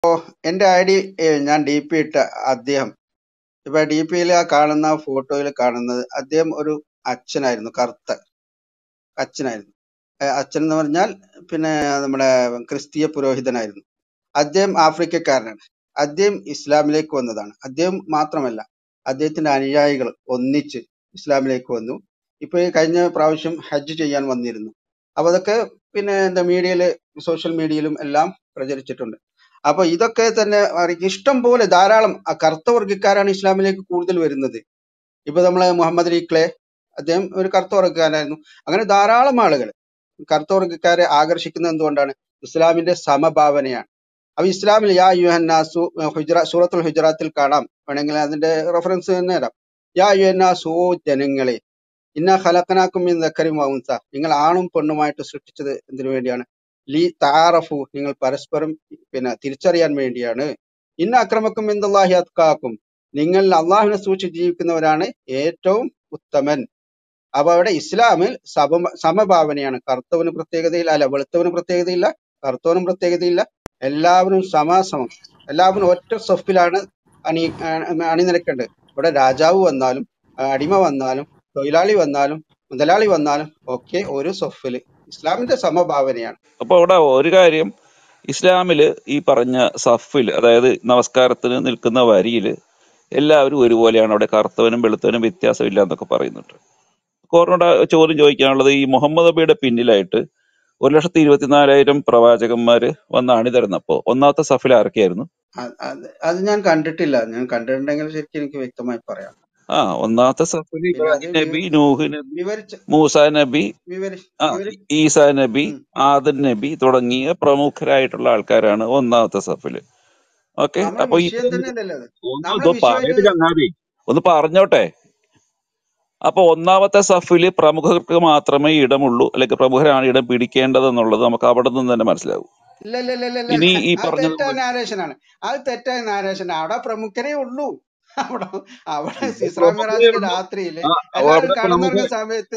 എന്റെ I D ഞാൻ D P ഇട്ട അദ്ദേഹം ഇപ്പൊ ഡി പിയിൽ ആ കാണുന്ന ഫോട്ടോയിൽ കാണുന്നത് അദ്ദേഹം ഒരു അച്ഛനായിരുന്നു കറുത്ത അച്ഛനായിരുന്നു ഏ, അച്ഛൻ എന്ന് പറഞ്ഞാൽ പിന്നെ നമ്മുടെ ക്രിസ്തീയ പുരോഹിതനായിരുന്നു അദ്ദേഹം ആഫ്രിക്കക്കാരനാണ് അദ്ദേഹം ഇസ്ലാമിലേക്ക് വന്നതാണ് അദ്ദേഹം മാത്രമല്ല അദ്ദേഹത്തിന്റെ അനുയായികൾ ഒന്നിച്ച് ഇസ്ലാമിലേക്ക് വന്നു ഇപ്പൊ ഈ കഴിഞ്ഞ പ്രാവശ്യം ഹജ്ജ് ചെയ്യാൻ വന്നിരുന്നു അപ്പൊ അതൊക്കെ പിന്നെ എന്താ മീഡിയയില് സോഷ്യൽ മീഡിയയിലും എല്ലാം പ്രചരിച്ചിട്ടുണ്ട് അപ്പൊ ഇതൊക്കെ തന്നെ അവർക്ക് ഇഷ്ടം പോലെ ധാരാളം ആ കറുത്ത വർഗ്ഗക്കാരാണ് ഇസ്ലാമിലേക്ക് കൂടുതൽ വരുന്നത് ഇപ്പൊ നമ്മളെ മുഹമ്മദ് അലി ക്ലേ അദ്ദേഹം ഒരു കറുത്ത വർഗ്ഗക്കാരനായിരുന്നു അങ്ങനെ ധാരാളം ആളുകൾ കറുത്ത വർഗ്ഗക്കാരെ ആകർഷിക്കുന്നത് എന്തുകൊണ്ടാണ് ഇസ്ലാമിന്റെ സമഭാവനയാണ് അപ്പൊ ഇസ്ലാമിൽ യാ യുഹന്നാസു ഹുജറ സൂറത്തുൽ ഹുജറാത്തിൽ കാണാം വേണമെങ്കിൽ അതിന്റെ റെഫറൻസ് തന്നെ തരാം യാ യുഹന്നാസു ഓ ജനങ്ങളെ ഇന്ന ഖലഖനാക്കും മിൻ ദക്കറിൻ വ ഉൻസ നിങ്ങൾ ആണും പെണ്ണുമായിട്ട് സൃഷ്ടിച്ചത് എന്തിനു വേണ്ടിയാണ് ലീ താറഫു നിങ്ങൾ പരസ്പരം പിന്നെ തിരിച്ചറിയാൻ വേണ്ടിയാണ് ഇന്ന അക്രമക്കും ഇന്ദല്ലാഹി അത്കാക്കും നിങ്ങൾ അള്ളാഹുവിനെ സൂക്ഷിച്ച് ജീവിക്കുന്നവരാണ് ഏറ്റവും ഉത്തമൻ അപ്പൊ അവിടെ ഇസ്ലാമിൽ സമ സമഭാവനയാണ് കറുത്തവന് പ്രത്യേകതയില്ല അല്ല വെളുത്തവന് പ്രത്യേകതയില്ല കറുത്തവനും പ്രത്യേകതയില്ല എല്ലാവരും സമാസമം എല്ലാവരും ഒറ്റ സൊഫിലാണ് അണി ആ- അണിനിരക്കേണ്ടത് ഇവിടെ രാജാവ് വന്നാലും ആ, അടിമ വന്നാലും തൊഴിലാളി വന്നാലും മുതലാളി വന്നാലും ഒക്കെ ഒരു സൊഫില് ഇസ്ലാമിന്റെ സമഭാവനയാണ് അപ്പൊ അവിടെ ഒരു കാര്യം ഇസ്ലാമില് ഈ പറഞ്ഞ സഫിൽ അതായത് നമസ്കാരത്തിന് നിൽക്കുന്ന വരിയില് എല്ലാവരും ഒരുപോലെയാണ് അവിടെ കറുത്തവനും വെളുത്തവനും വ്യത്യാസമില്ല എന്നൊക്കെ പറയുന്നുണ്ട് കോറിനോട് ചോദ്യം ചോദിക്കാനുള്ളത് ഈ മുഹമ്മദ് നബിയുടെ പിന്നിലായിട്ട് ഒരു ലക്ഷത്തി ഇരുപത്തിനാലായിരം പ്രവാചകന്മാര് വന്ന് അണിതരുന്നപ്പോ ഒന്നാമത്തെ സഫിൽ ആരൊക്കെയായിരുന്നു അത് അത് അത് ഞാൻ കണ്ടിട്ടില്ല ഞാൻ കണ്ടിട്ടുണ്ടെങ്കിൽ ശരിക്കും എനിക്ക് വ്യക്തമായി പറയാം ആ ഒന്നാമത്തെ സഫിൽ പിന്നെ അത് ഇബ്രാഹിം വി- നബി നൂഹ് നബി വിവരിച്ച മൂസ നബി വിവരി ആ വിവരി ഈസാ നബി ഉം. ആദൻ നബി തുടങ്ങിയ പ്രമുഖരായിട്ടുള്ള ആൾക്കാരാണ് ഒന്നാമത്തെ സഫില് ഓക്കെ നമ്മളെ അപ്പൊ ഈ വിഷയം തന്നെയല്ലല്ലോ അത് ഒന്ന് നമ്മളെ ഇത് വിഷയം പറയട്ടെ ഇത് ചങ്ങാതി ഒന്ന് പറഞ്ഞോട്ടെ അപ്പൊ ഒന്നാമത്തെ സഫില് പ്രമുഖർക്ക് മാത്രമേ ഇടമുള്ളൂ അല്ലെങ്കിൽ പ്രമുഖരാണ് ഇടം പിടിക്കേണ്ടത് എന്നുള്ളത് നമുക്ക് അവിടെ നിന്ന് തന്നെ മനസ്സിലാവും ഇല്ല ഇല്ല ഇല്ല ഇല്ല ഇല്ല ഇനി ഈ അത് തെറ്റായ പറഞ്ഞതുപോലെ നാരേഷനാണ് അത് തെറ്റായ നാരേഷൻ അവിടെ പ്രമുഖരേ ഉള്ളൂ അവിടെ അവിടെ ഇസ്രാ പ്രമുഖരേ മിറാജിന്റെ ഉള്ളൂ രാത്രിയില് ആ എല്ലാവരും അവിടെ പ്രമുഖ കടന്നുറങ്ങുന്ന സമയത്ത്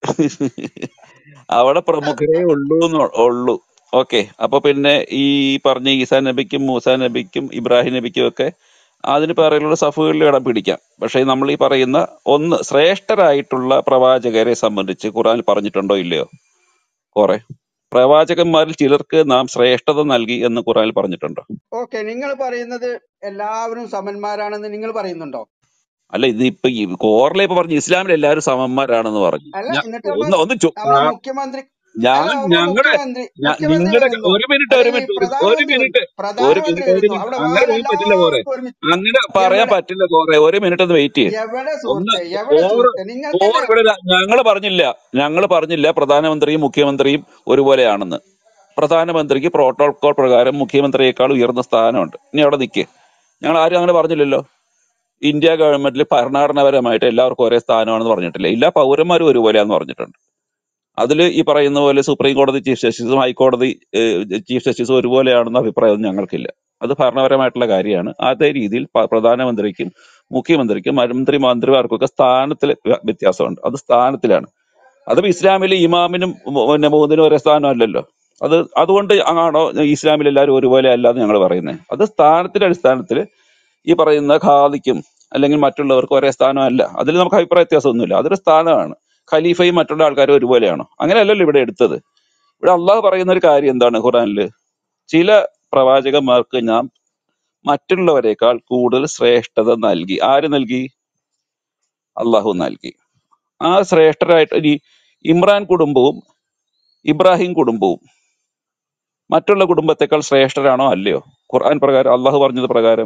അവിടെ പ്രമുഖരേ ഉള്ളൂ എന്ന് ഉള്ളൂ ഓക്കെ അപ്പൊ പിന്നെ ഈ പറഞ്ഞ ഈസാ നബിക്കും മൂസാ നബിക്കും ഇബ്രാഹിം നബിക്കും ഒക്കെ അതിന് പറയുള്ള സഫുകളിൽ ഇടം പിടിക്കാം പക്ഷെ നമ്മൾ ഈ പറയുന്ന ഒന്ന് ശ്രേഷ്ഠരായിട്ടുള്ള പ്രവാചകരെ സംബന്ധിച്ച് ഖുറാൻ പറഞ്ഞിട്ടുണ്ടോ ഇല്ലയോ കുറെ പ്രവാചകന്മാരിൽ ചിലർക്ക് നാം ശ്രേഷ്ഠത നൽകി എന്ന് ഖുറാനിൽ പറഞ്ഞിട്ടുണ്ടോ ഓക്കെ നിങ്ങൾ പറയുന്നത് എല്ലാവരും സമന്മാരാണെന്ന് നിങ്ങൾ പറയുന്നുണ്ടോ അല്ല ഇത് ഇപ്പൊ ഈ കോറിലെ ഇപ്പൊ പറഞ്ഞു ഇസ്ലാമിൽ എല്ലാവരും സമന്മാരാണെന്ന് പറഞ്ഞു അല്ല ഞാൻ എന്നിട്ട് നമ്മൾ ഒന്ന് ഒന്ന് ചോ- നമ്മളെ ആ, മുഖ്യമന്ത്രി ഞാൻ അല്ല അവിടെ ഞങ്ങളുടെ മുഖ്യമന്ത്രി ഞ- മുഖ്യമന്ത്രി നിങ്ങളുടെ വരുന്നു ഒരു മിനിറ്റ് ഒരു അല്ലെങ്കിൽ മിനിറ്റ് ഒരു ഒരു പ്രധാനമന്ത്രി മിനിറ്റ് വരുന്നു ഒരു പ്രധാനമന്ത്രി മിനിറ്റ് ഒരു വരുന്നു മിനിറ്റ് അവിടെ അങ്ങനെ വേറെ പറയാൻ പറ്റില്ല കോറെ എല്ലാവർക്കും ഒരുമിച്ച് അങ്ങനെ പറയാൻ എവിടെ പറ്റില്ല കോറെ ഒരു മിനിറ്റ് ഒന്ന് വെയിറ്റ് ചെയ്യ് എവിടെ ഒന്ന് സുഹൃത്തെ എവിടെ കോറ് സുഹൃത്തെ നിങ്ങൾക്കല്ലേ കോർ ഇവിടെ ഞങ്ങൾ പറഞ്ഞില്ല ഞങ്ങൾ പറഞ്ഞില്ല പ്രധാനമന്ത്രിയും മുഖ്യമന്ത്രിയും ഒരുപോലെയാണെന്ന് പ്രധാനമന്ത്രിക്ക് പ്രോട്ടോകോൾ പ്രകാരം മുഖ്യമന്ത്രിയേക്കാൾ ഉയർന്ന സ്ഥാനമുണ്ട് ഇനി അവിടെ നിൽക്ക് ഞങ്ങൾ ആരും അങ്ങനെ പറഞ്ഞില്ലല്ലോ ഇന്ത്യ ഗവൺമെന്റിൽ ഭരണഘടനാപരമായിട്ട് എല്ലാവർക്കും ഒരേ സ്ഥാനമാണെന്ന് പറഞ്ഞിട്ടില്ല എല്ലാ പൗരന്മാരും ഒരുപോലെയാന്ന് പറഞ്ഞിട്ടുണ്ട് അതിൽ ഈ പറയുന്ന പോലെ സുപ്രീം കോടതി ചീഫ് ജസ്റ്റിസും ഹൈക്കോടതി ഏഹ്, ചീഫ് ജസ്റ്റിസും ഒരുപോലെയാണെന്ന അഭിപ്രായമൊന്നും ഞങ്ങൾക്കില്ല അത് ഭരണപരമായിട്ടുള്ള കാര്യമാണ് അതേ രീതിയിൽ പ- പ്രധാനമന്ത്രിക്കും മുഖ്യമന്ത്രിക്കും മന്ത്രി മന്ത്രിമാർക്കൊക്കെ സ്ഥാനത്തിൽ വ്യ- വ്യത്യാസമുണ്ട് അത് സ്ഥാനത്തിലാണ് അതും ഇസ്ലാമിൽ ഇമാമിനും മു- പിന്നെ മൂന്നിനും ഒരേ സ്ഥാനമല്ലല്ലോ അത് അതുകൊണ്ട് ആണോ ഇസ്ലാമിൽ എല്ലാവരും ഒരുപോലെ അല്ലാന്ന് ഞങ്ങൾ പറയുന്നത് അത് സ്ഥാനത്തിന്റെ അടിസ്ഥാനത്തിൽ ഈ പറയുന്ന ഖാദിക്കും അല്ലെങ്കിൽ മറ്റുള്ളവർക്കും ഒരേ സ്ഥാനമല്ല അതിൽ നമുക്ക് അഭിപ്രായ വ്യത്യാസമൊന്നുമില്ല അതൊരു സ്ഥാനമാണ് ഖലീഫയും മറ്റുള്ള ആൾക്കാരും ഒരുപോലെയാണോ അങ്ങനെയല്ലല്ലോ ഇവിടെ എടുത്തത് ഇവിടെ അള്ളാഹ് പറയുന്ന ഒരു കാര്യം എന്താണ് ഖുറാനില് ചില പ്രവാചകന്മാർക്ക് ഞാൻ മറ്റുള്ളവരെക്കാൾ കൂടുതൽ ശ്രേഷ്ഠത നൽകി ആര് നൽകി അള്ളാഹു നൽകി ആ ശ്രേഷ്ഠരായിട്ട് ഈ ഇമ്രാൻ കുടുംബവും ഇബ്രാഹിം കുടുംബവും മറ്റുള്ള കുടുംബത്തെക്കാൾ ശ്രേഷ്ഠരാണോ അല്ലയോ ഖുർആൻ പ്രകാരം അള്ളാഹു പറഞ്ഞത് പ്രകാരം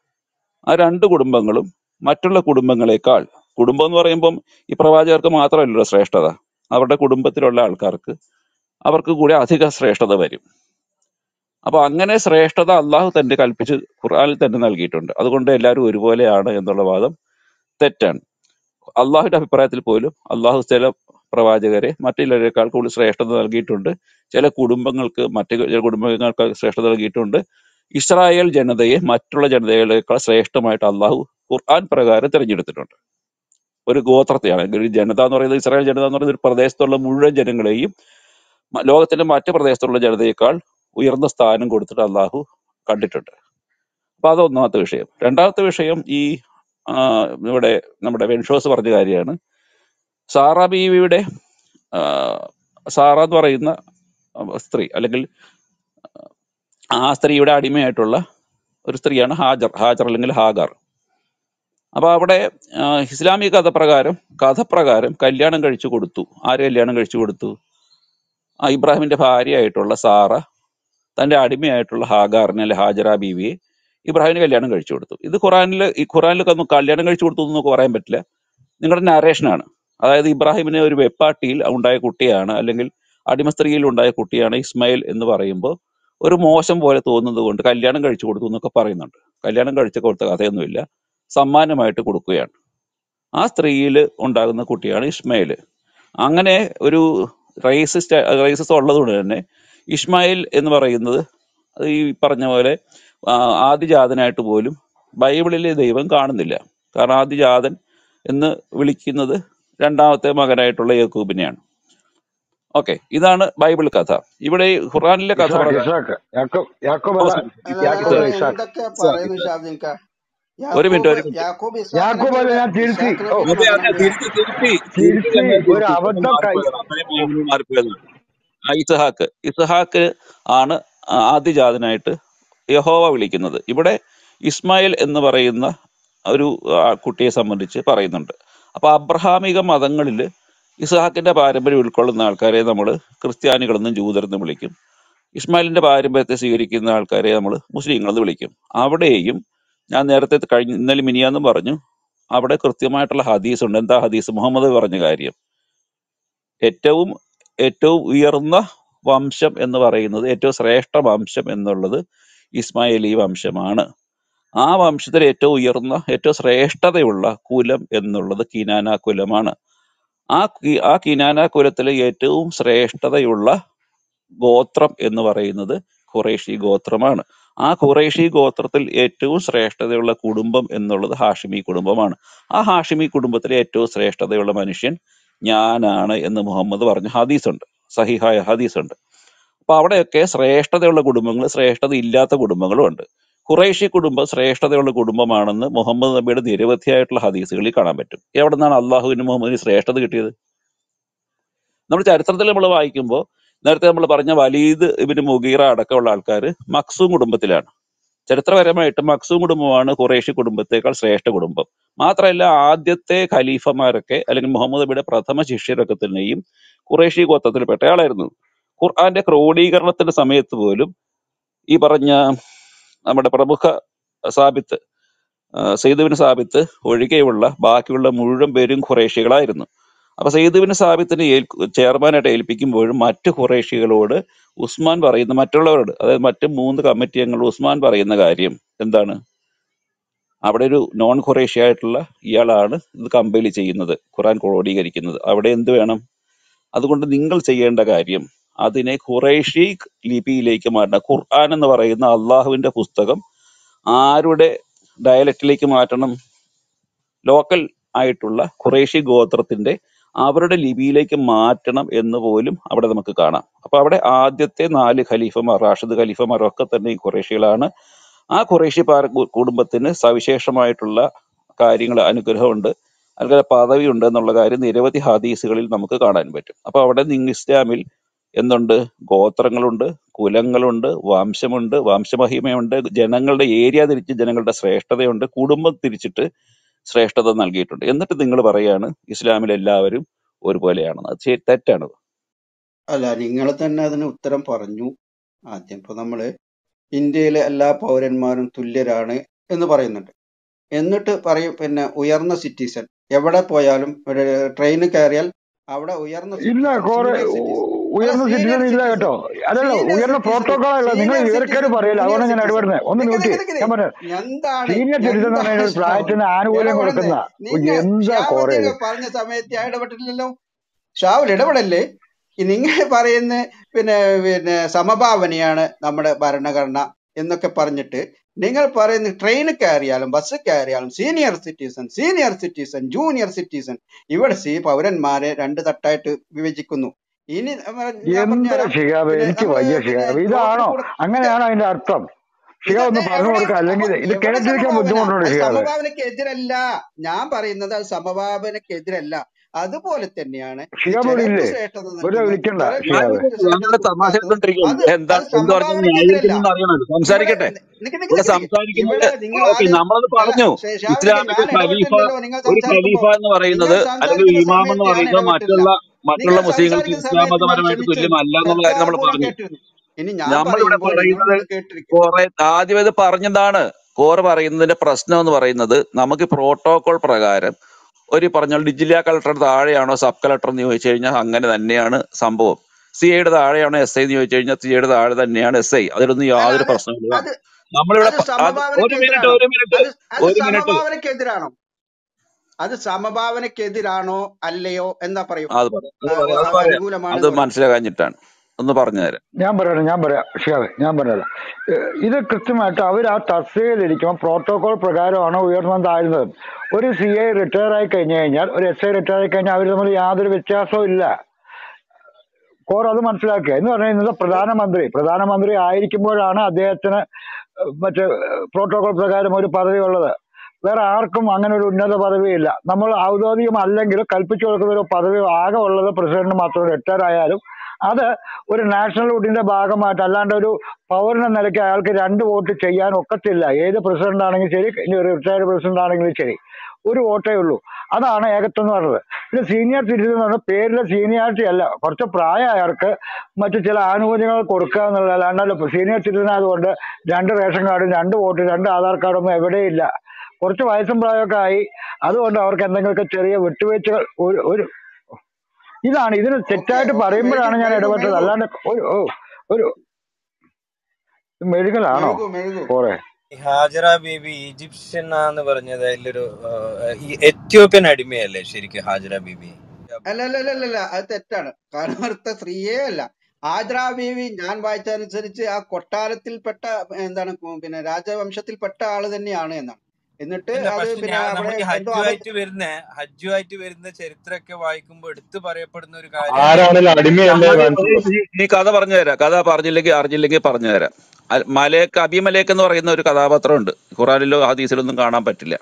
ആ രണ്ട് കുടുംബങ്ങളും മറ്റുള്ള കുടുംബങ്ങളെക്കാൾ കുടുംബം എന്ന് പറയുമ്പം ഈ പ്രവാചകർക്ക് മാത്രമല്ലല്ലോ ശ്രേഷ്ഠത അവരുടെ കുടുംബത്തിലുള്ള ആൾക്കാർക്ക് അവർക്ക് കൂടി അധിക ശ്രേഷ്ഠത വരും അപ്പൊ അങ്ങനെ ശ്രേഷ്ഠത അള്ളാഹു തന്നെ കൽപ്പിച്ച് ഖുർആനിൽ തന്നെ നൽകിയിട്ടുണ്ട് അതുകൊണ്ട് എല്ലാവരും ഒരുപോലെയാണ് എന്നുള്ള വാദം തെറ്റാണ് അള്ളാഹുവിന്റെ അഭിപ്രായത്തിൽ പോലും അള്ളാഹു ചില പ്രവാചകരെ മറ്റുള്ളവരെക്കാൾ കൂടുതൽ ശ്രേഷ്ഠത നൽകിയിട്ടുണ്ട് ചില കുടുംബങ്ങൾക്ക് മറ്റു ചില കുടുംബങ്ങൾക്ക് ശ്രേഷ്ഠത നൽകിയിട്ടുണ്ട് ഇസ്രായേൽ ജനതയെ മറ്റുള്ള ജനതകളെക്കാൾ ശ്രേഷ്ഠമായിട്ട് അള്ളാഹു ഖുർആൻ പ്രകാരം തിരഞ്ഞെടുത്തിട്ടുണ്ട് ഒരു ഗോത്രത്തെയാണ് ഒരു ജനത എന്ന് പറയുന്നത് ഇസ്രായേൽ ജനത എന്ന് പറയുന്നത് ഒരു പ്രദേശത്തുള്ള മുഴുവൻ ജനങ്ങളെയും മ- ലോകത്തിന്റെ മറ്റു പ്രദേശത്തുള്ള ജനതയേക്കാൾ ഉയർന്ന സ്ഥാനം കൊടുത്തിട്ട് അള്ളാഹു കണ്ടിട്ടുണ്ട് അപ്പൊ അത് ഒന്നാമത്തെ വിഷയം രണ്ടാമത്തെ വിഷയം ഈ ആ, ഇവിടെ നമ്മുടെ വെൻഷോസ് പറഞ്ഞ കാര്യമാണ് സാറ ബീവിയുടെ ആ, സാറ എന്ന് പറയുന്ന സ്ത്രീ അല്ലെങ്കിൽ ആ സ്ത്രീയുടെ അടിമയായിട്ടുള്ള ഒരു സ്ത്രീയാണ് ഹാജർ ഹാജർ അല്ലെങ്കിൽ ഹാഗർ അപ്പൊ അവിടെ ആ, ഇസ്ലാമിക കഥപ്രകാരം കഥപ്രകാരം കല്യാണം കഴിച്ചു കൊടുത്തു ആര് കല്യാണം കഴിച്ചു കൊടുത്തു ആ ഇബ്രാഹിമിന്റെ ഭാര്യയായിട്ടുള്ള സാറ തന്റെ അടിമയായിട്ടുള്ള ഹാഗാറിനെ അല്ലെ ഹാജറ ബീവിയെ ഇബ്രാഹിമിന് കല്യാണം കഴിച്ചു കൊടുത്തു ഇത് ഖുറാനിൽ ഈ ഖുറാനിലൊക്കെ ഒന്നും കല്യാണം കഴിച്ചു കൊടുത്തു എന്ന് നമുക്ക് പറയാൻ പറ്റില്ല നിങ്ങളുടെ നരേഷനാണ് അതായത് ഇബ്രാഹിമിന് ഒരു വെപ്പാട്ടിയിൽ ഉണ്ടായ കുട്ടിയാണ് അല്ലെങ്കിൽ അടിമ സ്ത്രീയിൽ ഉണ്ടായ കുട്ടിയാണ് ഇസ്മായിൽ എന്ന് പറയുമ്പോൾ ഒരു മോശം പോലെ തോന്നുന്നത് കൊണ്ട് കല്യാണം കഴിച്ചു കൊടുത്തു എന്നൊക്കെ പറയുന്നുണ്ട് കല്യാണം കഴിച്ചു കൊടുത്ത കഥയൊന്നുമില്ല സമ്മാനമായിട്ട് കൊടുക്കുകയാണ് ആ സ്ത്രീയിൽ ഉണ്ടാകുന്ന കുട്ടിയാണ് ഇസ്മായിൽ അങ്ങനെ ഒരു റേസിസ്റ്റ് റേസിസ് ഉള്ളതുകൊണ്ട് തന്നെ ഇസ്മായിൽ എന്ന് പറയുന്നത് അത് ഈ പറഞ്ഞ പോലെ ആ, ആദിജാതനായിട്ട് പോലും ബൈബിളിലെ ദൈവം കാണുന്നില്ല കാരണം ആദിജാതൻ എന്ന് വിളിക്കുന്നത് രണ്ടാമത്തെ മകനായിട്ടുള്ള യാക്കൂബിനെയാണ് ഓക്കെ ഇതാണ് ബൈബിൾ കഥ ഇവിടെ ഈ ഖുറാനിലെ കഥ ഇസാക്ക് പ്രകാരം ഇസാക്ക് യാക്കോബ് യാക്കോബ് അല്ല അവസാനം അല്ല യാക്കോബ് നിങ്ങൾ അല്ല ഇസാക്ക് എന്തൊക്കെ ഇസാക്ക്, പറയുന്നു ഇസാക്ക്. ഷാബിൻക ഒരു മിനിറ്റ് യാക്കൂബ് ഒരു മിനിറ്റ് യാക്കൂബ് ഇസാഖ് യാക്കോബ് അല്ല നബിയുടെ ഞാൻ തിരുത്തി ഇസാഖ് ഓ നബിയുടെ അതെ അതെ മകനല്ല തിരുത്തി തിരുത്തി തിരുത്തി തിരുത്തി ഞങ്ങൾ ഒരു തിരുത്തി ഇപ്പൊ അബദ്ധം കൈ മാറിപ്പോയതാണ് അത്രയും മാറി മാറിപ്പോയതാണ് ആ ഇസ്ഹാക്ക് ഇസ്ഹാക്ക് ആണ് ആദ്യജാതനായിട്ട് യഹോവ വിളിക്കുന്നത് ഇവിടെ ഇസ്മായിൽ എന്ന് പറയുന്ന ഒരു ആ, കുട്ടിയെ സംബന്ധിച്ച് പറയുന്നുണ്ട് അപ്പൊ അബ്രഹാമിക മതങ്ങളിൽ ഇസ്ഹാക്കിന്റെ പാരമ്പര്യം ഉൾക്കൊള്ളുന്ന ആൾക്കാരെ നമ്മൾ ക്രിസ്ത്യാനികളെന്നും ജൂതരെന്നും വിളിക്കും ഇസ്മായിലിന്റെ പാരമ്പര്യത്തെ സ്വീകരിക്കുന്ന ആൾക്കാരെ നമ്മൾ മുസ്ലിങ്ങളെന്ന് വിളിക്കും അവിടെയും ഞാൻ നേരത്തെ കഴിഞ്ഞ ഇന്നലെ മിനിയാന്നും പറഞ്ഞു അവിടെ കൃത്യമായിട്ടുള്ള ഹദീസ് ഉണ്ട് എന്താ ഹദീസ് മുഹമ്മദ് പറഞ്ഞ കാര്യം ഏറ്റവും ഏറ്റവും ഉയർന്ന വംശം എന്ന് പറയുന്നത് ഏറ്റവും ശ്രേഷ്ഠ വംശം എന്നുള്ളത് ഇസ്മായേലി വംശമാണ് ആ വംശത്തിൽ ഏറ്റവും ഉയർന്ന ഏറ്റവും ശ്രേഷ്ഠതയുള്ള കുലം എന്നുള്ളത് കിനാന കുലമാണ് ആ കി- ആ കിനാന കുലത്തിലെ ഏറ്റവും ശ്രേഷ്ഠതയുള്ള ഗോത്രം എന്ന് പറയുന്നത് ഖുറേഷി ഗോത്രമാണ് ആ ഖുറേഷി ഗോത്രത്തിൽ ഏറ്റവും ശ്രേഷ്ഠതയുള്ള കുടുംബം എന്നുള്ളത് ഹാഷിമി കുടുംബമാണ് ആ ഹാഷിമി കുടുംബത്തിലെ ഏറ്റവും ശ്രേഷ്ഠതയുള്ള മനുഷ്യൻ ഞാനാണ് എന്ന് മുഹമ്മദ് പറഞ്ഞ ഹദീസ് ഉണ്ട് സഹിഹായ ഹദീസ് ഉണ്ട് അപ്പൊ അവിടെയൊക്കെ ശ്രേഷ്ഠതയുള്ള കുടുംബങ്ങൾ ശ്രേഷ്ഠത ഇല്ലാത്ത കുടുംബങ്ങളും ഉണ്ട് ഖുറൈഷി കുടുംബം ശ്രേഷ്ഠതയുള്ള കുടുംബമാണെന്ന് മുഹമ്മദ് നബിയുടെ നിരവധിയായിട്ടുള്ള ഹദീസുകളിൽ കാണാൻ പറ്റും എവിടെ നിന്നാണ് അള്ളാഹുവിന് മുഹമ്മദിന് ശ്രേഷ്ഠത കിട്ടിയത് നമ്മൾ ചരിത്രത്തിൽ നമ്മൾ വായിക്കുമ്പോൾ നേരത്തെ നമ്മൾ പറഞ്ഞ വലീദ് ഇബിന് മുഗീറ അടക്കമുള്ള ആൾക്കാർ മക്സൂം കുടുംബത്തിലാണ് ചരിത്രപരമായിട്ട് മക്സൂം കുടുംബമാണ് ഖുറേഷി കുടുംബത്തേക്കാൾ ശ്രേഷ്ഠ കുടുംബം മാത്രമല്ല ആദ്യത്തെ ഖലീഫമാരൊക്കെ അല്ലെങ്കിൽ മുഹമ്മദ് നബിയുടെ പ്രഥമ ശിഷ്യരൊക്കെ തന്നെയും ഖുറേഷി ഗോത്രത്തിൽപ്പെട്ട ആളായിരുന്നു ഖുർആന്റെ ക്രോഡീകരണത്തിന്റെ സമയത്ത് പോലും ഈ പറഞ്ഞ നമ്മുടെ പ്രമുഖ സാബിത്ത് സെയ്ദുബിന് സാബിത്ത് ഒഴികെയുള്ള ബാക്കിയുള്ള മുഴുവൻ പേരും ഖുറേഷികളായിരുന്നു അപ്പൊ സെയ്ദുബിന് സാബിത്തിനെ ഏൽക്കു- ചെയർമാനായിട്ട് ഏൽപ്പിക്കുമ്പോഴും മറ്റു ഖുറേഷികളോട് ഉസ്മാൻ പറയുന്ന മറ്റുള്ളവരോട് അതായത് മറ്റ് മൂന്ന് കമ്മിറ്റി അംഗങ്ങൾ ഉസ്മാൻ പറയുന്ന കാര്യം എന്താണ് അവിടെ ഒരു നോൺ ഖുറേഷി ആയിട്ടുള്ള ഇയാളാണ് ഇത് കമ്പൈൽ ചെയ്യുന്നത് ഖുറാൻ ക്രോഡീകരിക്കുന്നത് അവിടെ എന്ത് വേണം അതുകൊണ്ട് നിങ്ങൾ ചെയ്യേണ്ട കാര്യം അതിനെ ഖുറൈഷി ലിപിയിലേക്ക് മാറ്റണം ഖുർആൻ എന്ന് പറയുന്ന അള്ളാഹുവിന്റെ പുസ്തകം ആരുടെ ഡയലക്റ്റിലേക്ക് മാറ്റണം ലോക്കൽ ആയിട്ടുള്ള ഖുറേഷി ഗോത്രത്തിന്റെ അവരുടെ ലിപിയിലേക്ക് മാറ്റണം എന്ന് പോലും അവിടെ നമുക്ക് കാണാം അപ്പൊ അവിടെ ആദ്യത്തെ നാല് ഖലീഫമാർ റാഷിദ് ഖലീഫമാർ ഒക്കെ തന്നെ ഈ ഖുറേഷികളാണ് ആ ഖുറേഷി പാര കു- കുടുംബത്തിന് സവിശേഷമായിട്ടുള്ള കാര്യങ്ങൾ അനുഗ്രഹമുണ്ട് അതുപോലെ പദവിയുണ്ട് എന്നുള്ള കാര്യം നിരവധി ഹദീസുകളിൽ നമുക്ക് കാണാൻ പറ്റും അപ്പൊ അവിടെ നിങ്ങൾ ഇസ്ലാമിൽ എന്തുണ്ട് ഗോത്രങ്ങളുണ്ട് കുലങ്ങളുണ്ട് വംശമുണ്ട് വംശമഹിമയുണ്ട് ജനങ്ങളുടെ ഏരിയ തിരിച്ച് ജനങ്ങളുടെ ശ്രേഷ്ഠതയുണ്ട് കുടുംബം തിരിച്ചിട്ട് ശ്രേഷ്ഠത നൽകിയിട്ടുണ്ട് എന്നിട്ട് നിങ്ങൾ പറയാണ് ഇസ്ലാമിൽ എല്ലാവരും ഒരുപോലെയാണെന്ന് അത് ശരി- തെറ്റാണ് അല്ല നിങ്ങൾ തന്നെ അതിന് ഉത്തരം പറഞ്ഞു ആദ്യം ഇപ്പൊ നമ്മള് ഇന്ത്യയിലെ എല്ലാ പൗരന്മാരും തുല്യരാണ് എന്ന് പറയുന്നുണ്ട് എന്നിട്ട് പറയും പിന്നെ ഉയർന്ന സിറ്റിസൺ എവിടെ പോയാലും ഒരു ട്രെയിനിൽ കയറിയാൽ അവിടെ ഉയർന്ന ഇല്ല സിറ്റിസൺ കുറെ സീനിയർ സിറ്റിസൺ അല്ല ഉയർന്ന സീനിയർ സിറ്റിസൺ ഇല്ല സിറ്റിസൺ കേട്ടോ അതല്ല സീനിയർ ഉയർന്ന സിറ്റിസൺ പ്രോട്ടോകോളല്ല നിങ്ങൾ സീനിയർ ഇവർക്കേട് സിറ്റിസൺ പറയില്ല ജൂനിയർ അതുകൊണ്ട് ഞാൻ സിറ്റിസൺ ഇടപെടുന്നത് ഒന്ന് നിക്ക് മ്യൂട്ട് നിക്ക് നിക്ക് ഞാൻ പറഞ്ഞത് എന്താണ് സീനിയർ സിറ്റിസൺ എന്ന് എന്താണ് പറഞ്ഞ ഒരു ഷാവുൽ പ്രായത്തിന് ആനുകൂല്യം ഇടപെടുന്നത് കൊടുക്കുന്ന നിങ്ങൾ എന്താ കുറെ ഷാവുദ്ദീൻ പറഞ്ഞ സമയത്ത് ഞാൻ ഇടപെട്ടില്ലല്ലോ ഷാവുൽ ഇടപെടല്ലേ ഈ നിങ്ങൾ പറയുന്ന പിന്നെ പിന്നെ സമഭാവനയാണ് നമ്മുടെ ഭരണഘടന എന്നൊക്കെ പറഞ്ഞിട്ട് നിങ്ങൾ പറയുന്ന ട്രെയിനിൽ കയറിയാലും ബസ് കയറിയാലും senior citizen senior citizen junior citizen ഇവിടെ സി പൗരന്മാരെ രണ്ട് തട്ടായിട്ട് വിഭജിക്കുന്നു ഇനി നമ്മ- ഞാൻ എന്താ പറഞ്ഞുതരാം ഷിഹാബ് പിന്നെ എനിക്ക് നമ്മള് വയ്യ പിന്നെ ഷിഹാബ് റോട്ടിൽ ഇതാണോ കൂടെ അങ്ങനെയാണോ അതിന്റെ അർത്ഥം ഷിക ഒന്ന് ഇതെന്താ പറഞ്ഞു എവിടെ കൊടുക്കുക അല്ലെങ്കിൽ അപ്പൊ ഇത് എവിടെ കേട്ടിരിക്കാൻ സമഭാവന ബുദ്ധിമുട്ടുണ്ട് അത് ഷിക അത് സമഭാവനക്കെതിരല്ല ഞാൻ പറയുന്നത് അത് സമഭാവനക്കെതിരല്ല അതുപോലെ തന്നെയാണ് ഈ ഷിക ഇവിടെ ചിലർക്ക് ഇല്ലേ ശ്രേഷ്ഠത ഒരു നൽകുന്നതും വിളിക്കണ്ട ചിലർക്ക് ഷിക അത് ശ്രേഷ്ഠത ഞങ്ങളുടെ തമാശ കൊടുക്കാത്തതും എടുത്തോണ്ടിരിക്കുന്നു അത് എന്താ അത് എന്ത് പറഞ്ഞാൽ സമഭാവനക്കെതിരല്ല ന്യായീകരിക്കുന്നു അറിയണല്ലോ ഇവിടെ സംസാരിക്കട്ടെ നിക്ക് നിക്ക് ഇവിടെ നിക്ക് നിക്ക് സംസാരിക്കുന്നത് ഇവിടെ നിങ്ങൾ ഓക്കെ ആദ്യം നമ്മളത് അല്ല പറഞ്ഞു ഷേ- ഷാഫിക്ക് ഇസ്ലാമിക ഞാൻ ഖലീഫ ഇടപെട്ടില്ലല്ലോ നിങ്ങൾ ഒരു ഖലീഫ സംസാരിക്കുമ്പോ എന്ന് പറയുന്നത് നിങ്ങൾ അല്ലെങ്കിൽ സംസാരിക്കുന്ന ഇമാം എന്ന് സമയത്ത് ഞാൻ പറയുന്നത് ഇടപെട്ടില്ല മറ്റുള്ള മറ്റുള്ള നിങ്ങൾ മുസ്ലിങ്ങൾക്ക് സംസാരിക്കുന്ന ഇസ്ലാം സമയത്ത് ഞാൻ മതപരമായിട്ട് ക്ഷമിച്ചു തുല്യമല്ല എന്നുള്ള കാര്യം നമ്മൾ ശ്രദ്ധാപൂർവം പറഞ്ഞു കേട്ടിരുന്നു ഇനി ഞാൻ നമ്മളിവിടെ പറയുമ്പോൾ നിങ്ങൾ പറയുന്നത് ഒന്ന് കേട്ടിരിക്കും കുറെ ആദ്യം ഇത് പറഞ്ഞതാണ് കോറ് പറയുന്നതിന്റെ പ്രശ്നം എന്ന് പറയുന്നത് നമുക്ക് പ്രോട്ടോകോൾ പ്രകാരം ഒരു പറഞ്ഞ ജില്ലാ കളക്ടർ താഴെയാണോ സബ് കളക്ടർ എന്ന് ചോദിച്ചു കഴിഞ്ഞാൽ അങ്ങനെ തന്നെയാണ് സംഭവം സി ഐയുടെ താഴെയാണോ എസ് ഐ എന്ന് ചോദിച്ചു കഴിഞ്ഞാൽ സി ഐയുടെ താഴെ തന്നെയാണ് എസ് ഐ അതിലൊന്നും അല്ല യാതൊരു അത് പ്രശ്നമില്ല അത് നമ്മളിവിടെ അത് പ- അത് ഒരു മിനിറ്റ് സമഭാവനക്കെതിരാണോ ഒരു മിനിറ്റ് അത് അത് ഒരു മിനിറ്റ് സമഭാവനക്കെതിരാണോ അത് സമഭാവനക്കെതിരാണോ അല്ലയോ എന്താ പറയൂ അത് പറയാം അത് ആ, പറയാം അത് ആ, പറയാം അത് അനുകൂലമാണെന്ന് പറയൂ മനസ്സിലാകാഞ്ഞിട്ടാണ് ഒന്ന് പറഞ്ഞു തരാം ഞാൻ പറയണം ഞാൻ പറയാം ഷിയാവെ ഞാൻ പറയാം ഇത് കൃത്യമായിട്ട് അവർ ആ തസ്തികയിലിരിക്കുമ്പോൾ പ്രോട്ടോകോൾ പ്രകാരമാണ് ഉയർന്നത് താഴ്ന്നത് ഒരു സി ഐ റിട്ടയർ ആയി കഴിഞ്ഞു കഴിഞ്ഞാൽ ഒരു എസ് ഐ റിട്ടയർ ആയി കഴിഞ്ഞാൽ അവർ തമ്മിൽ യാതൊരു വ്യത്യാസവും ഇല്ല കോർ അത് മനസ്സിലാക്കുക എന്ന് പറഞ്ഞു കഴിഞ്ഞാൽ പ്രധാനമന്ത്രി പ്രധാനമന്ത്രി ആയിരിക്കുമ്പോഴാണ് അദ്ദേഹത്തിന് മറ്റേ പ്രോട്ടോകോൾ പ്രകാരം ഒരു പദവി ഉള്ളത് വേറെ ആർക്കും അങ്ങനെ ഒരു ഉന്നത പദവിയില്ല നമ്മൾ ഔദ്യോഗികം അല്ലെങ്കിൽ കൽപ്പിച്ചു കൊടുക്കുന്ന ഒരു പദവി ആകെ ഉള്ളത് പ്രസിഡന്റ് മാത്രം റിട്ടയർ ആയാലും അത് ഒരു നാഷണൽ വുഡിന്റെ ഭാഗമായിട്ട് അല്ലാണ്ട് ഒരു പൗരൻ എന്ന നിലയ്ക്ക് അയാൾക്ക് രണ്ട് വോട്ട് ചെയ്യാൻ ഒക്കത്തില്ല ഏത് പ്രസിഡന്റ് ആണെങ്കിലും ശരി ഇനി ഒരു റിട്ടയർഡ് പ്രസിഡന്റ് ആണെങ്കിലും ശരി ഒരു വോട്ടേ ഉള്ളൂ അതാണ് ഏകത്വം എന്ന് പറയുന്നത് പിന്നെ സീനിയർ സിറ്റിസൺ എന്ന് പറഞ്ഞാൽ പേരിലെ സീനിയാരിറ്റി അല്ല കുറച്ച് പ്രായമായവർക്ക് മറ്റു ചില ആനുകൂല്യങ്ങൾ കൊടുക്കുക എന്നുള്ളത് അല്ലാണ്ട് സീനിയർ സിറ്റിസൺ ആയതുകൊണ്ട് രണ്ട് റേഷൻ കാർഡും രണ്ട് വോട്ട് രണ്ട് ആധാർ കാർഡൊന്നും എവിടെയില്ല കുറച്ച് വയസ്സും പ്രായമൊക്കെ ആയി അതുകൊണ്ട് അവർക്ക് എന്തെങ്കിലുമൊക്കെ ചെറിയ വിട്ടുവീഴ്ചകൾ ഒരു ഒരു ഇതാണ് ഇതിന് ഓക്കെ തെറ്റായിട്ട് ഓക്കെ മെഴുകു പറയുമ്പോഴാണ് ഞാൻ മെഴുകു ഇടപെട്ടത് മെഴുകു അല്ലാണ്ട് ഒരു ഓ, ഒരു മെഴുകലാണോ മെഴുകു മെഴുകു പോരെ ഈ ഹാജറ ബീബി ഈജിപ്ഷ്യൻ ആന്ന് പറഞ്ഞത് അതിലൊരു ആ, ഈ എത്യോപ്യൻ അടിമയല്ലേ ശരിക്കും ഹാജറ ബീബി അല്ല അല്ല അല്ല അല്ല അല്ല, അത് തെറ്റാണ് കാരണവർത്ഥ സ്ത്രീയേ അല്ല ആദ്ര ബീവി ഞാൻ വായിച്ചതനുസരിച്ച് ആ കൊട്ടാരത്തിൽപ്പെട്ട എന്താണ് കു- പിന്നെ രാജവംശത്തിൽപ്പെട്ട ആള് തന്നെയാണ് എന്നാണ് എന്നിട്ട് അല്ല അത് പക്ഷെ പിന്നെ ഞാൻ അവിടെ നമ്മൾ ഈ എന്തോ അബദ്ധ ഹജ്ജുമായിട്ട് വരുന്ന ഹജ്ജുമായിട്ട് വരുന്ന ചരിത്രമൊക്കെ വായിക്കുമ്പോൾ എടുത്തു പറയപ്പെടുന്ന ഒരു കാര്യമാണ് ആരാണല്ലോ അടിമയല്ലേ അത് കാണിച്ചത് ഈ ഈ കഥ പറഞ്ഞു തരാം കഥ പറഞ്ഞില്ലെങ്കിൽ അറിഞ്ഞില്ലെങ്കിൽ പറഞ്ഞു തരാം അൽ- മലേക്ക് അബിമലേക്ക് എന്ന് പറയുന്ന ഒരു കഥാപാത്രമുണ്ട് ഖുറാനിലോ ഹദീസിലൊന്നും കാണാൻ പറ്റില്ല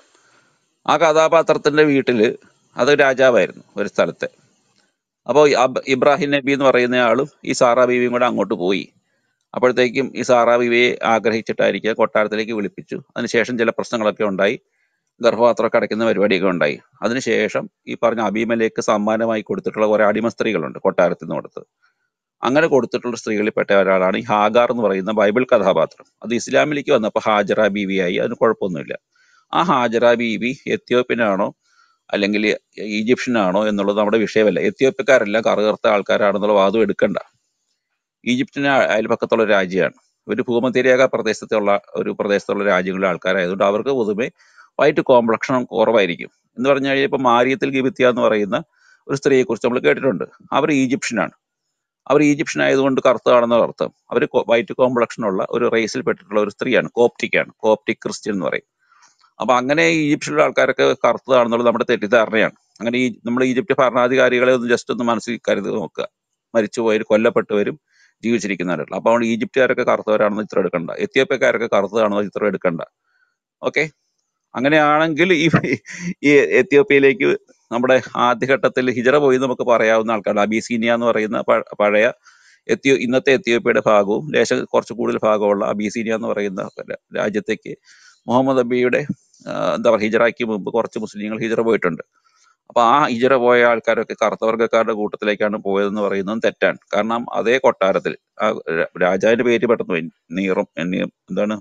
ആ കഥാപാത്രത്തിന്റെ വീട്ടില് അത് രാജാവായിരുന്നു ഒരു സ്ഥലത്തെ അപ്പോൾ ഇബ്രാഹിം നബി എന്ന് പറയുന്ന ആളും ഈ സാറാ ബീവിയും കൂടെ അങ്ങോട്ട് പോയി അപ്പോഴത്തേക്കും ഈ സാറാ ബീവിയെ ആഗ്രഹിച്ചിട്ടായിരിക്കുക കൊട്ടാരത്തിലേക്ക് വിളിപ്പിച്ചു അതിനുശേഷം ചില പ്രശ്നങ്ങളൊക്കെ ഉണ്ടായി ഗർഭപാത്രമൊക്കെ അടയ്ക്കുന്ന പരിപാടിയൊക്കെ ഉണ്ടായി അതിനുശേഷം ഈ പറഞ്ഞ അബീമലേക്ക് സമ്മാനമായി കൊടുത്തിട്ടുള്ള കുറെ അടിമ സ്ത്രീകളുണ്ട് കൊട്ടാരത്തിൽ നിന്ന് കൊടുത്ത് അങ്ങനെ കൊടുത്തിട്ടുള്ള സ്ത്രീകളിൽ പെട്ട ഒരാളാണ് ഈ ഹാഗാർ എന്ന് പറയുന്ന ബൈബിൾ കഥാപാത്രം അത് ഇസ്ലാമിലേക്ക് വന്നപ്പോൾ ഹാജറ ബീവിയായി അതിന് കുഴപ്പമൊന്നുമില്ല ആ ഹാജറ ബീവി എത്യോപ്യനാണോ അല്ലെങ്കിൽ ഈജിപ്ഷ്യനാണോ എന്നുള്ളത് നമ്മുടെ വിഷയമല്ല എത്യോപ്യക്കാരെല്ലാം കറുകറുത്ത ആൾക്കാരാണെന്നുള്ള വാദം എടുക്കണ്ട ഈജിപ്തിന് അയ- അയൽപക്കത്തുള്ള ഒരു രാജ്യമാണ് ഒരു ഭൂമധ്യരേഖ പ്രദേശത്തുള്ള ഒരു പ്രദേശത്തുള്ള രാജ്യങ്ങളിലെ ആൾക്കാരായതുകൊണ്ട് അവർക്ക് പൊതുവെ വൈറ്റ് കോംപ്ലക്ഷൻ കുറവായിരിക്കും എന്ന് പറഞ്ഞു കഴിഞ്ഞാൽ ഇപ്പൊ മാരിയത്തിൽ ഗിബിത്യ എന്ന് പറയുന്ന ഒരു സ്ത്രീയെ കുറിച്ച് നമ്മൾ കേട്ടിട്ടുണ്ട് അവർ ഈജിപ്ഷ്യനാണ് അവർ ഈജിപ്ഷ്യൻ ആയതുകൊണ്ട് കറുത്തതാണെന്ന അർത്ഥം അവർ വൈറ്റ് കോംപ്ലക്ഷൻ ഉള്ള ഒരു റേസിൽ പെട്ടിട്ടുള്ള ഒരു സ്ത്രീയാണ് കോപ്റ്റിക് ആണ് കോപ്റ്റിക് ക്രിസ്ത്യൻ എന്ന് പറയും അപ്പൊ അങ്ങനെ ഈജിപ്തിലുള്ള ആൾക്കാരൊക്കെ കറുത്തതാണെന്നുള്ളത് നമ്മുടെ തെറ്റിദ്ധാരണയാണ് അങ്ങനെ ഈ നമ്മൾ ഈജിപ്റ്റ് ഭരണാധികാരികളെ ഒന്ന് ജസ്റ്റ് ഒന്ന് മനസ്സിൽ കരുതി നോക്കുക മരിച്ചുപോയവർ കൊല്ലപ്പെട്ടവരും ജീവിച്ചിരിക്കുന്നവരുള്ള അപ്പൊ അതുകൊണ്ട് ഈജിപ്തുകാരൊക്കെ കറുത്തവരാണെന്ന് ചിത്രം എടുക്കണ്ട എത്യോപ്യക്കാരൊക്കെ കറുത്തതാണെന്ന് ചിത്രം എടുക്കണ്ട ഓക്കെ അങ്ങനെയാണെങ്കിൽ ഈ ഈ എത്യോപ്യയിലേക്ക് നമ്മുടെ ആദ്യഘട്ടത്തിൽ ഹിജറ പോയി എന്ന് നമുക്ക് പറയാവുന്ന ആൾക്കാരാണ് അബീസീനിയ എന്ന് പറയുന്ന പ- പഴയ എത്യോ ഇന്നത്തെ എത്യോപ്യയുടെ ഭാഗവും ലേശം കുറച്ച് കൂടുതൽ ഭാഗമുള്ള അബീസീനിയ എന്ന് പറയുന്ന ര- രാജ്യത്തേക്ക് മുഹമ്മദ് നബിയുടെ ആ, എന്താ പറയുക ഹിജറയ്ക്ക് മുമ്പ് കുറച്ച് മുസ്ലിങ്ങൾ ഹിജറ പോയിട്ടുണ്ട് അപ്പൊ ആ ഹിജറ പോയ ആൾക്കാരൊക്കെ കറുത്തവർഗക്കാരുടെ കൂട്ടത്തിലേക്കാണ് പോയതെന്ന് പറയുന്നതും തെറ്റാണ് കാരണം അതേ കൊട്ടാരത്തിൽ ആ ര- രാജാവിന്റെ പേര് പെട്ടെന്ന് പോയി നീറും നീ- എന്താണ്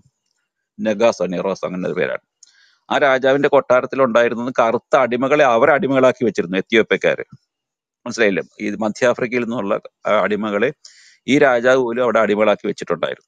നെഗാസോ നിറോസോ അങ്ങനെ ഒരു പേരാണ് ആ രാജാവിന്റെ കൊട്ടാരത്തിൽ ഉണ്ടായിരുന്നത് കറുത്ത അടിമകളെ അവർ അടിമകളാക്കി വെച്ചിരുന്നു എത്യോപ്യക്കാര് മനസ്സിലായില്ലേ ഈ മധ്യ ആഫ്രിക്കയിൽ നിന്നുള്ള ആ അടിമകളെ ഈ രാജാവ് പോലും അവിടെ അടിമകളാക്കി വെച്ചിട്ടുണ്ടായിരുന്നു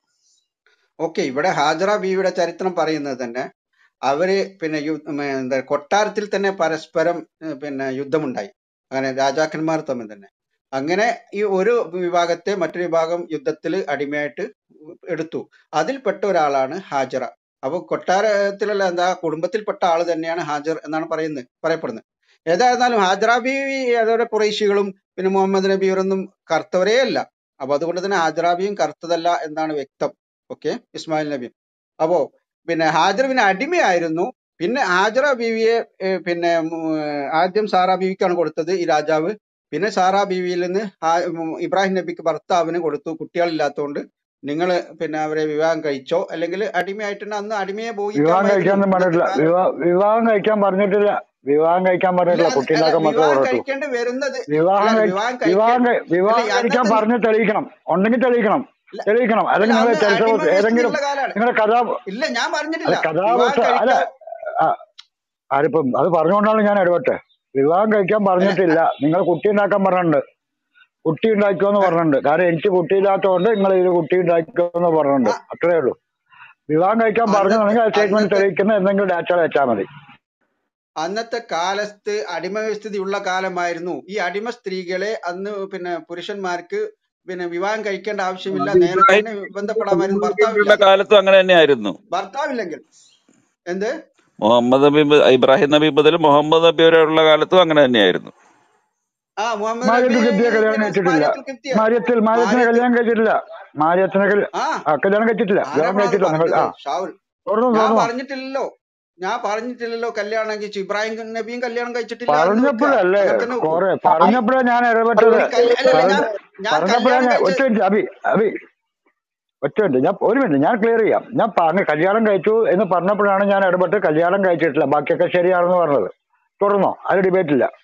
ഓക്കെ ഇവിടെ ഹാജറ ബീവിയുടെ ചരിത്രം പറയുന്നത് തന്നെ അവര് പിന്നെ യു- ഉം, എന്താ കൊട്ടാരത്തിൽ തന്നെ പരസ്പരം ഏഹ്, പിന്നെ യുദ്ധമുണ്ടായി അങ്ങനെ രാജാക്കന്മാർ തമ്മിൽ തന്നെ അങ്ങനെ ഈ ഒരു വിഭാഗത്തെ മറ്റൊരു വിഭാഗം യുദ്ധത്തിൽ അടിമയായിട്ട് എടുത്തു അതിൽപ്പെട്ട ഒരാളാണ് ഹാജറ അപ്പൊ കൊട്ടാരത്തിലുള്ള എന്താ കുടുംബത്തിൽപ്പെട്ട ആള് തന്നെയാണ് ഹാജർ എന്നാണ് പറയുന്നത് പറയപ്പെടുന്നത് ഏതായിരുന്നാലും ഹാജറ ബീവി അതോടെ കുറേശികളും പിന്നെ മുഹമ്മദ് നബി ഇവരൊന്നും കറുത്തവരേ അല്ല അപ്പൊ അതുകൊണ്ട് തന്നെ ഹാജറ ബീവിയും കറുത്തതല്ല എന്നാണ് വ്യക്തം ഓക്കെ ഇസ്മായിൽ നബി അപ്പോ പിന്നെ ഹാജർ പിന്നെ അടിമയായിരുന്നു പിന്നെ ഹാജറ ബീവിയെ ഏഹ് പിന്നെ ഉം, ഏഹ് ആദ്യം സാറാ ബീവിക്കാണ് കൊടുത്തത് ഈ രാജാവ് പിന്നെ സാറാ ബീവിയിൽ നിന്ന് ഹാ- ഉം, ഇബ്രാഹിം നബിക്ക് ഭർത്താവിന് കൊടുത്തു കുട്ടികളില്ലാത്തതുകൊണ്ട് നിങ്ങൾ പിന്നെ അവരെ വിവാഹം കഴിച്ചോ അല്ലെങ്കിൽ അടിമയായിട്ടുണ്ട് അന്ന് അടിമയെ വിവാഹം ഭോഗിക്കാമായിരുന്നു കഴിക്കാനൊന്നും ഇന്നത്തെ പറഞ്ഞിട്ടില്ല കാലം വിവാഹ വിവാഹം കഴിക്കാൻ പറഞ്ഞിട്ടില്ല വിവാഹം കഴിക്കാൻ ഇല്ല പറഞ്ഞിട്ടില്ല അല്ല കുട്ടി അല്ല, ഉണ്ടാക്കാൻ മാത്രമേ വിവാഹം പറഞ്ഞിട്ടുള്ളൂ കഴിക്കേണ്ടി വരുന്നത് അല്ല വിവാഹം അല്ല, കഴി വിവാഹം വിവാഹം കഴിക്കാൻ കഴി- അല്ല വിവാഹം ഈ കഴിക്കാൻ അന്നത്തെ പറഞ്ഞ് തെളിയിക്കണം ഉണ്ടെങ്കിൽ തെളിയിക്കണം ഇല്ല തെളിയിക്കണം അല്ല അല്ലെങ്കിൽ നിങ്ങളുടെ അന്ന് ചരിത്ര അടിമ പുസ്തകം ഏതെങ്കിലും വ്യവസ്ഥയുള്ള കാലാണ് നിങ്ങളുടെ കഥാ ഇല്ല ഞാൻ അല്ല പറഞ്ഞിട്ടില്ല വിവാഹം കഥാപുസ്തകം അല്ല കഴിക്കാൻ ആ, ആരിപ്പം അത് പറഞ്ഞുകൊണ്ടാണ് ഞാൻ ഇടപെട്ടെ വിവാഹം കഴിക്കാൻ അല്ല പറഞ്ഞിട്ടില്ല നിങ്ങൾ കുട്ടി ഉണ്ടാക്കാൻ പറഞ്ഞിട്ടുണ്ട് കുട്ടി ഉണ്ടാക്കിയോന്ന് അ- പറഞ്ഞിട്ടുണ്ട് കാരണം എനിക്ക് കുട്ടിയില്ലാത്തതുകൊണ്ട് നിങ്ങൾ ഇത് കുട്ടി ഉണ്ടാക്കിയോന്ന് പറഞ്ഞിട്ടുണ്ട് ആ അത്രേ ഉള്ളൂ വിവാഹം കഴിക്കാൻ അന്നത്തെ പറഞ്ഞിട്ടുണ്ടെങ്കിൽ ആ സ്റ്റേറ്റ്മെന്റ് അന്നത്തെ തെളിയിക്കുന്ന എന്തെങ്കിലും ഡാറ്റ വെച്ചാൽ മതി അന്നത്തെ കാലത്ത് അടിമ വ്യവസ്ഥിതി ഉള്ള കാലമായിരുന്നു ഈ അടിമ സ്ത്രീകളെ അന്ന് പിന്നെ പുരുഷന്മാർക്ക് പിന്നെ വിവാഹം കഴിക്കേണ്ട ആവശ്യമില്ല അത് നേരെ ഇബ്രാഹിം തന്നെ നബിയുടെ ബന്ധപ്പെടാമായിരുന്നു മുഹമ്മദ് ഭർത്താവില്ല നബിയുടെ കാലത്തും അങ്ങനെ തന്നെയായിരുന്നു ഭർത്താവില്ലെങ്കിൽ എന്ത് മുഹമ്മദ് നബി മുതൽ- ഇബ്രാഹിം നബി മുതൽ മുഹമ്മദ് നബി വരെയുള്ള കാലത്തും അങ്ങനെ തന്നെയായിരുന്നു ആ മുഹമ്മദ് നബി മാര്യത്തിൽ കിപ്തിയെ കല്യാണം പിന്നെ കഴിച്ചിട്ടില്ല മാര്യത്തിൽ കിട്ടിയ മാര്യത്തിൽ മാര്യത്തിനെ മാര്യത്തിൽ കല്യാണം കഴിച്ചിട്ടില്ല മാര്യത്തിനെ കല്യ- ആ ആ കല്യാണം കഴിച്ചിട്ടില്ല ആരാ വിവാഹം അത് കഴിച്ചിട്ടില്ല നിങ്ങൾ ആ പറഞ്ഞത് ഷാവുൽ തുറന്നു ഞാൻ തുറന്നു പറഞ്ഞിട്ടില്ലല്ലോ ഞാൻ പറഞ്ഞിട്ടില്ലല്ലോ കല്യാണം കഴിച്ചു ഇബ്രാഹിം നബിയും കല്യാണം കഴിച്ചിട്ടില്ല എന്ന് വെക്കുക പറഞ്ഞപ്പോഴല്ലേ അങ്ങനെ തന്നെ വെക്കൂ കൊറേ പറഞ്ഞപ്പോഴാ ഞാൻ ഇടപെട്ടത് ഈ കല്യ- അല്ലല്ല പറഞ്ഞ ഞാൻ ഞാൻ പറഞ്ഞപ്പോഴാ കല്യാണം ഞാൻ കഴിച്ച ഒറ്റ മിനിറ്റ് അഭി അഭി ഒറ്റ മിനിറ്റ് ഞാൻ ഒരു മിനിറ്റ് ഞാൻ ക്ലിയർ ചെയ്യാം ഞാൻ പറഞ്ഞ കല്യാണം കഴിച്ചു എന്ന് പറഞ്ഞപ്പോഴാണ് ഞാൻ ഇടപെട്ട് കല്യാണം കഴിച്ചിട്ടില്ല ബാക്കിയൊക്കെ ശരിയാണെന്ന് പറഞ്ഞത് തുടർന്നോ അത് ഡിബേറ്റ് ഇല്ല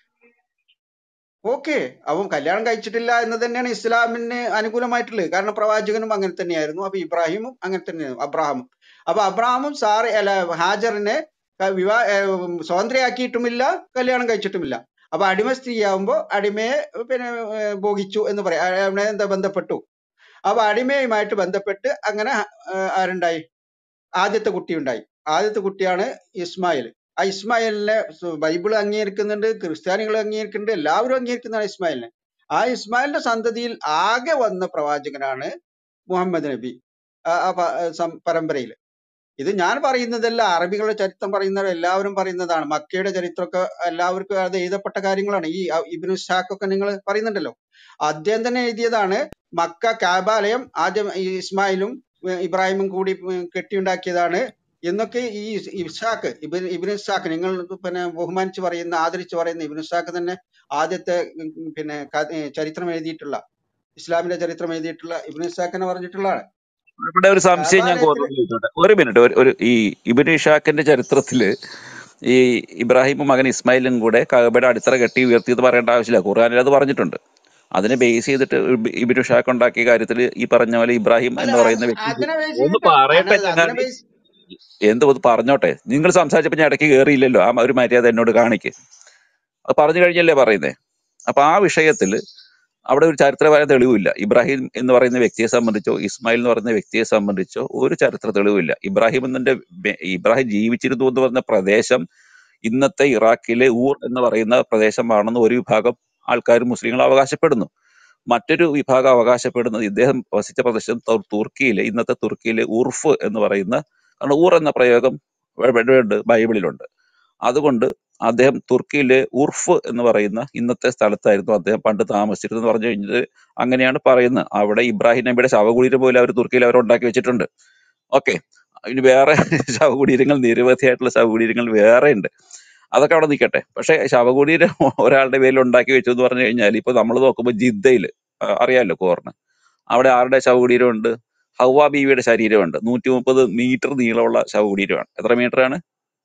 ഓക്കെ അവൻ കല്യാണം കഴിച്ചിട്ടില്ല എന്ന് തന്നെയാണ് ഇസ്ലാമിന് അനുകൂലമായിട്ടുള്ളത് കാരണം പ്രവാചകനും അങ്ങനെ തന്നെയായിരുന്നു അപ്പൊ ഇബ്രാഹിമും അങ്ങനെ തന്നെയായിരുന്നു അബ്രാഹാമും അപ്പൊ അബ്രാഹാമും സാറ് അല്ല ഹാജറിനെ ക- വിവാ ഏർ സ്വതന്ത്രയാക്കിയിട്ടുമില്ല കല്യാണം കഴിച്ചിട്ടുമില്ല അപ്പൊ അടിമ സ്ത്രീയാവുമ്പോ അടിമയെ പിന്നെ ഏർ ഭോഗിച്ചു എന്ന് പറയാം ആ- അവിടെ എന്താ ബന്ധപ്പെട്ടു അപ്പൊ അടിമയുമായിട്ട് ബന്ധപ്പെട്ട് അങ്ങനെ ഏർ ആരുണ്ടായി ആദ്യത്തെ കുട്ടി ഉണ്ടായി ആദ്യത്തെ കുട്ടിയാണ് ഇസ്മായിൽ ആ ഇസ്മായിലിനെ സു- ബൈബിൾ അംഗീകരിക്കുന്നുണ്ട് ക്രിസ്ത്യാനികൾ അംഗീകരിക്കുന്നുണ്ട് എല്ലാവരും അംഗീകരിക്കുന്നതാണ് ഇസ്മായിലിനെ ആ ഇസ്മായിലിന്റെ സന്തതിയിൽ ആകെ വന്ന പ്രവാചകനാണ് മുഹമ്മദ് നബി ആ ആ പ- സം- പരമ്പരയിൽ ഇത് ഞാൻ പറയുന്നതല്ല അറബികളുടെ ചരിത്രം പറയുന്നത് എല്ലാവരും പറയുന്നതാണ് മക്കയുടെ ചരിത്രമൊക്കെ എല്ലാവർക്കും അത് എഴുതപ്പെട്ട കാര്യങ്ങളാണ് ഈ അ- ഇബ്നു ഇസ്ഹാഖ് ഒക്കെ നിങ്ങൾ പറയുന്നുണ്ടല്ലോ അദ്ദേഹം തന്നെ എഴുതിയതാണ് മക്ക കാബാലയം ആദ്യം ഈ ഇസ്മായിലും ഏർ ഇബ്രാഹിമും കൂടി ഉം കെട്ടിയുണ്ടാക്കിയതാണ് എന്നൊക്കെ ഈ ഇസ് ഇസ്ഹാഖ് ഇബിൻ ഇബിൻ ഇസ്ഹാഖ് നിങ്ങൾ പിന്നെ ബഹുമാനിച്ച് പറയുന്ന ആദരിച്ച് പറയുന്ന ഇബിൻ ഇസ്ഹാഖ് തന്നെ ആദ്യത്തെ ഉം ഉം പിന്നെ ക- ഏർ ചരിത്രം എഴുതിയിട്ടുള്ള ഇസ്ലാമിന്റെ ചരിത്രം എഴുതിയിട്ടുള്ള ഇബിൻ ഇസ്ഹാഖിനെ പറഞ്ഞിട്ടുള്ളതാണ് ഇവിടെ ഒരു സംശയം ഞാൻ കാബാലയത്തിൽ കോർത്ത് ചോദിച്ചോട്ടെ ഒരു മിനിറ്റ് ഒരു ഒരു ഈ ഇബിന് ഇഷാഖിന്റെ ചരിത്രത്തില് ഈ ഇബ്രാഹിമും മകൻ ഇസ്മായിലും കൂടെ കഅബയുടെ അടിത്തറ കെട്ടി ഉയർത്തിയത് പറയേണ്ട ആവശ്യമില്ല ഖുർആനിൽ അത് പറഞ്ഞിട്ടുണ്ട് അതിനെ ബേസ് ചെയ്തിട്ട് ഇബ് ഇബിനു ഷാഖ് ഉണ്ടാക്കിയ കാര്യത്തിൽ ഈ പറഞ്ഞ പോലെ ഇബ്രാഹിം അല്ല എന്ന് അത് പറയുന്ന വ്യക്തി അതിനെ ബേസ് ഒന്ന് ചെയ്തിട്ട് പറയട്ടെ അതിനെ അതിനെ ചങ്ങാതി ബേസ് എന്ത് ഒന്ന് പറഞ്ഞോട്ടെ നിങ്ങൾ സംസാരിച്ചപ്പോ ഞാൻ ഇടയ്ക്ക് കയറിയില്ലല്ലോ ആ ഒരു മര്യാദ എന്നോട് കാണിക്ക് അത് പറഞ്ഞു കഴിഞ്ഞല്ലേ പറയുന്നേ അപ്പൊ ആ വിഷയത്തിൽ അവിടെ ഒരു ചരിത്രപരമായ തെളിവില്ല ഇബ്രാഹിം എന്ന് പറയുന്ന വ്യക്തിയെ സംബന്ധിച്ചോ ഇസ്മായിൽ എന്ന് പറയുന്ന വ്യക്തിയെ സംബന്ധിച്ചോ ഒരു ചരിത്ര തെളിവില്ല ഇബ്രാഹിം എന്നതിന്റെ ബെ- ഇബ്രാഹിം ജീവിച്ചിരുന്നു എന്ന് പറയുന്ന പ്രദേശം ഇന്നത്തെ ഇറാഖിലെ ഊർ എന്ന് പറയുന്ന പ്രദേശമാണെന്ന് ഒരു വിഭാഗം ആൾക്കാർ മുസ്ലിങ്ങൾ അവകാശപ്പെടുന്നു മറ്റൊരു വിഭാഗം അവകാശപ്പെടുന്നത് ഇദ്ദേഹം വസിച്ച പ്രദേശം തുർ- തുർക്കിയിലെ ഇന്നത്തെ തുർക്കിയിലെ ഉർഫ് എന്ന് പറയുന്ന കാരണം ഊർ എന്ന പ്രയോഗം വെ- വെ- ഉണ്ട് ബൈബിളിലുണ്ട് അതുകൊണ്ട് അദ്ദേഹം തുർക്കിയിലെ ഉർഫ് എന്ന് പറയുന്ന ഇന്നത്തെ സ്ഥലത്തായിരുന്നു അദ്ദേഹം പണ്ട് താമസിച്ചിരുന്നത് എന്ന് പറഞ്ഞു കഴിഞ്ഞത് അങ്ങനെയാണ് പറയുന്നത് അവിടെ ഇബ്രാഹിം നബിയുടെ ശവകുടീരം പോലും അവർ തുർക്കിയിൽ അവർ ഉണ്ടാക്കി വെച്ചിട്ടുണ്ട് ഓക്കെ ഇനി വേറെ ശവകുടീരങ്ങൾ നിരവധിയായിട്ടുള്ള ശവകുടീരങ്ങൾ വേറെ ഉണ്ട് അതൊക്കെ അവിടെ നിൽക്കട്ടെ പക്ഷെ ശവകുടീരം ഒരാളുടെ പേരിൽ ഉണ്ടാക്കി വെച്ചു എന്ന് പറഞ്ഞു കഴിഞ്ഞാൽ ഇപ്പൊ നമ്മൾ നോക്കുമ്പോൾ ജിദ്ദയിൽ അറിയാലോ കോറിന് അവിടെ ആരുടെ ശവകുടീരം ഉണ്ട് ഹൗവ ബീവിയുടെ ശരീരമുണ്ട് നൂറ്റി മുപ്പത് മീറ്റർ നീളമുള്ള ശവകുടീരമാണ് എത്ര മീറ്റർ ആണ്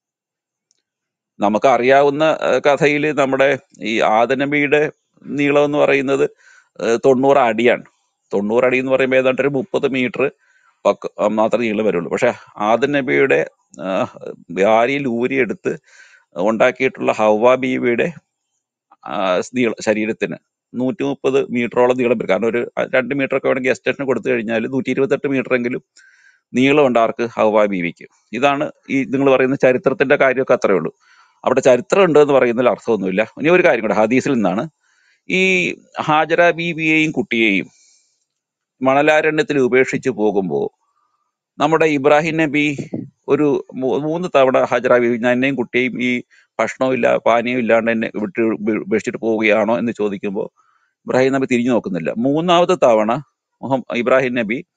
നമുക്ക് അറിയാവുന്ന കഥയിൽ നമ്മുടെ ഈ ആദനബിയുടെ നീളം എന്ന് പറയുന്നത് ഏഹ് തൊണ്ണൂറ് അടിയാണ് തൊണ്ണൂറ് അടി എന്ന് പറയുമ്പോൾ ഏതാണ്ട് ഒരു മുപ്പത് മീറ്റർ പക്ക മാത്രമേ നീളം വരുള്ളൂ പക്ഷെ ആദൻ നബിയുടെ ആഹ്, ഭാര്യയിൽ ഊരിയെടുത്ത് ഉണ്ടാക്കിയിട്ടുള്ള ഹവ്വ ബീവിയുടെ ആഹ്, നീള ശരീരത്തിന് നൂറ്റി മുപ്പത് മീറ്ററോളം നീളം വരും കാരണം ഒരു രണ്ട് മീറ്റർ ഒക്കെ വേണമെങ്കിൽ എസ്റ്റേഷന് കൊടുത്തു കഴിഞ്ഞാൽ നൂറ്റി ഇരുപത്തെട്ട് മീറ്റർ എങ്കിലും നീളമുണ്ട് ആർക്ക് ഹവ്വ ബീവിക്ക് ഇതാണ് ഈ നിങ്ങൾ പറയുന്ന ചരിത്രത്തിന്റെ കാര്യമൊക്കെ അത്രേ ഉള്ളൂ അവിടെ ചരിത്രം ഉണ്ട് എന്ന് പറയുന്നതിൽ അർത്ഥമൊന്നുമില്ല ഇനി ഒരു കാര്യം കൂടെ ഹദീസിൽ നിന്നാണ് ഈ ഹാജര ബീവിയെയും കുട്ടിയെയും മണലാരണ്യത്തിൽ ഉപേക്ഷിച്ച് പോകുമ്പോൾ നമ്മുടെ ഇബ്രാഹിം നബി ഒരു മൂ- മൂന്ന് തവണ ഹാജര ബീവി ഞാൻ എന്നെയും കുട്ടിയെയും ഈ ഭക്ഷണവും ഇല്ല പാനീയവും ഇല്ലാണ്ട് എന്നെ വിട്ട് ഉപേ- ഉപേക്ഷിച്ചിട്ട് പോവുകയാണോ എന്ന് ചോദിക്കുമ്പോൾ ഇബ്രാഹിം നബി തിരിഞ്ഞു നോക്കുന്നില്ല മൂന്നാമത്തെ തവണ മുഹം ഇബ്രാഹിം നബി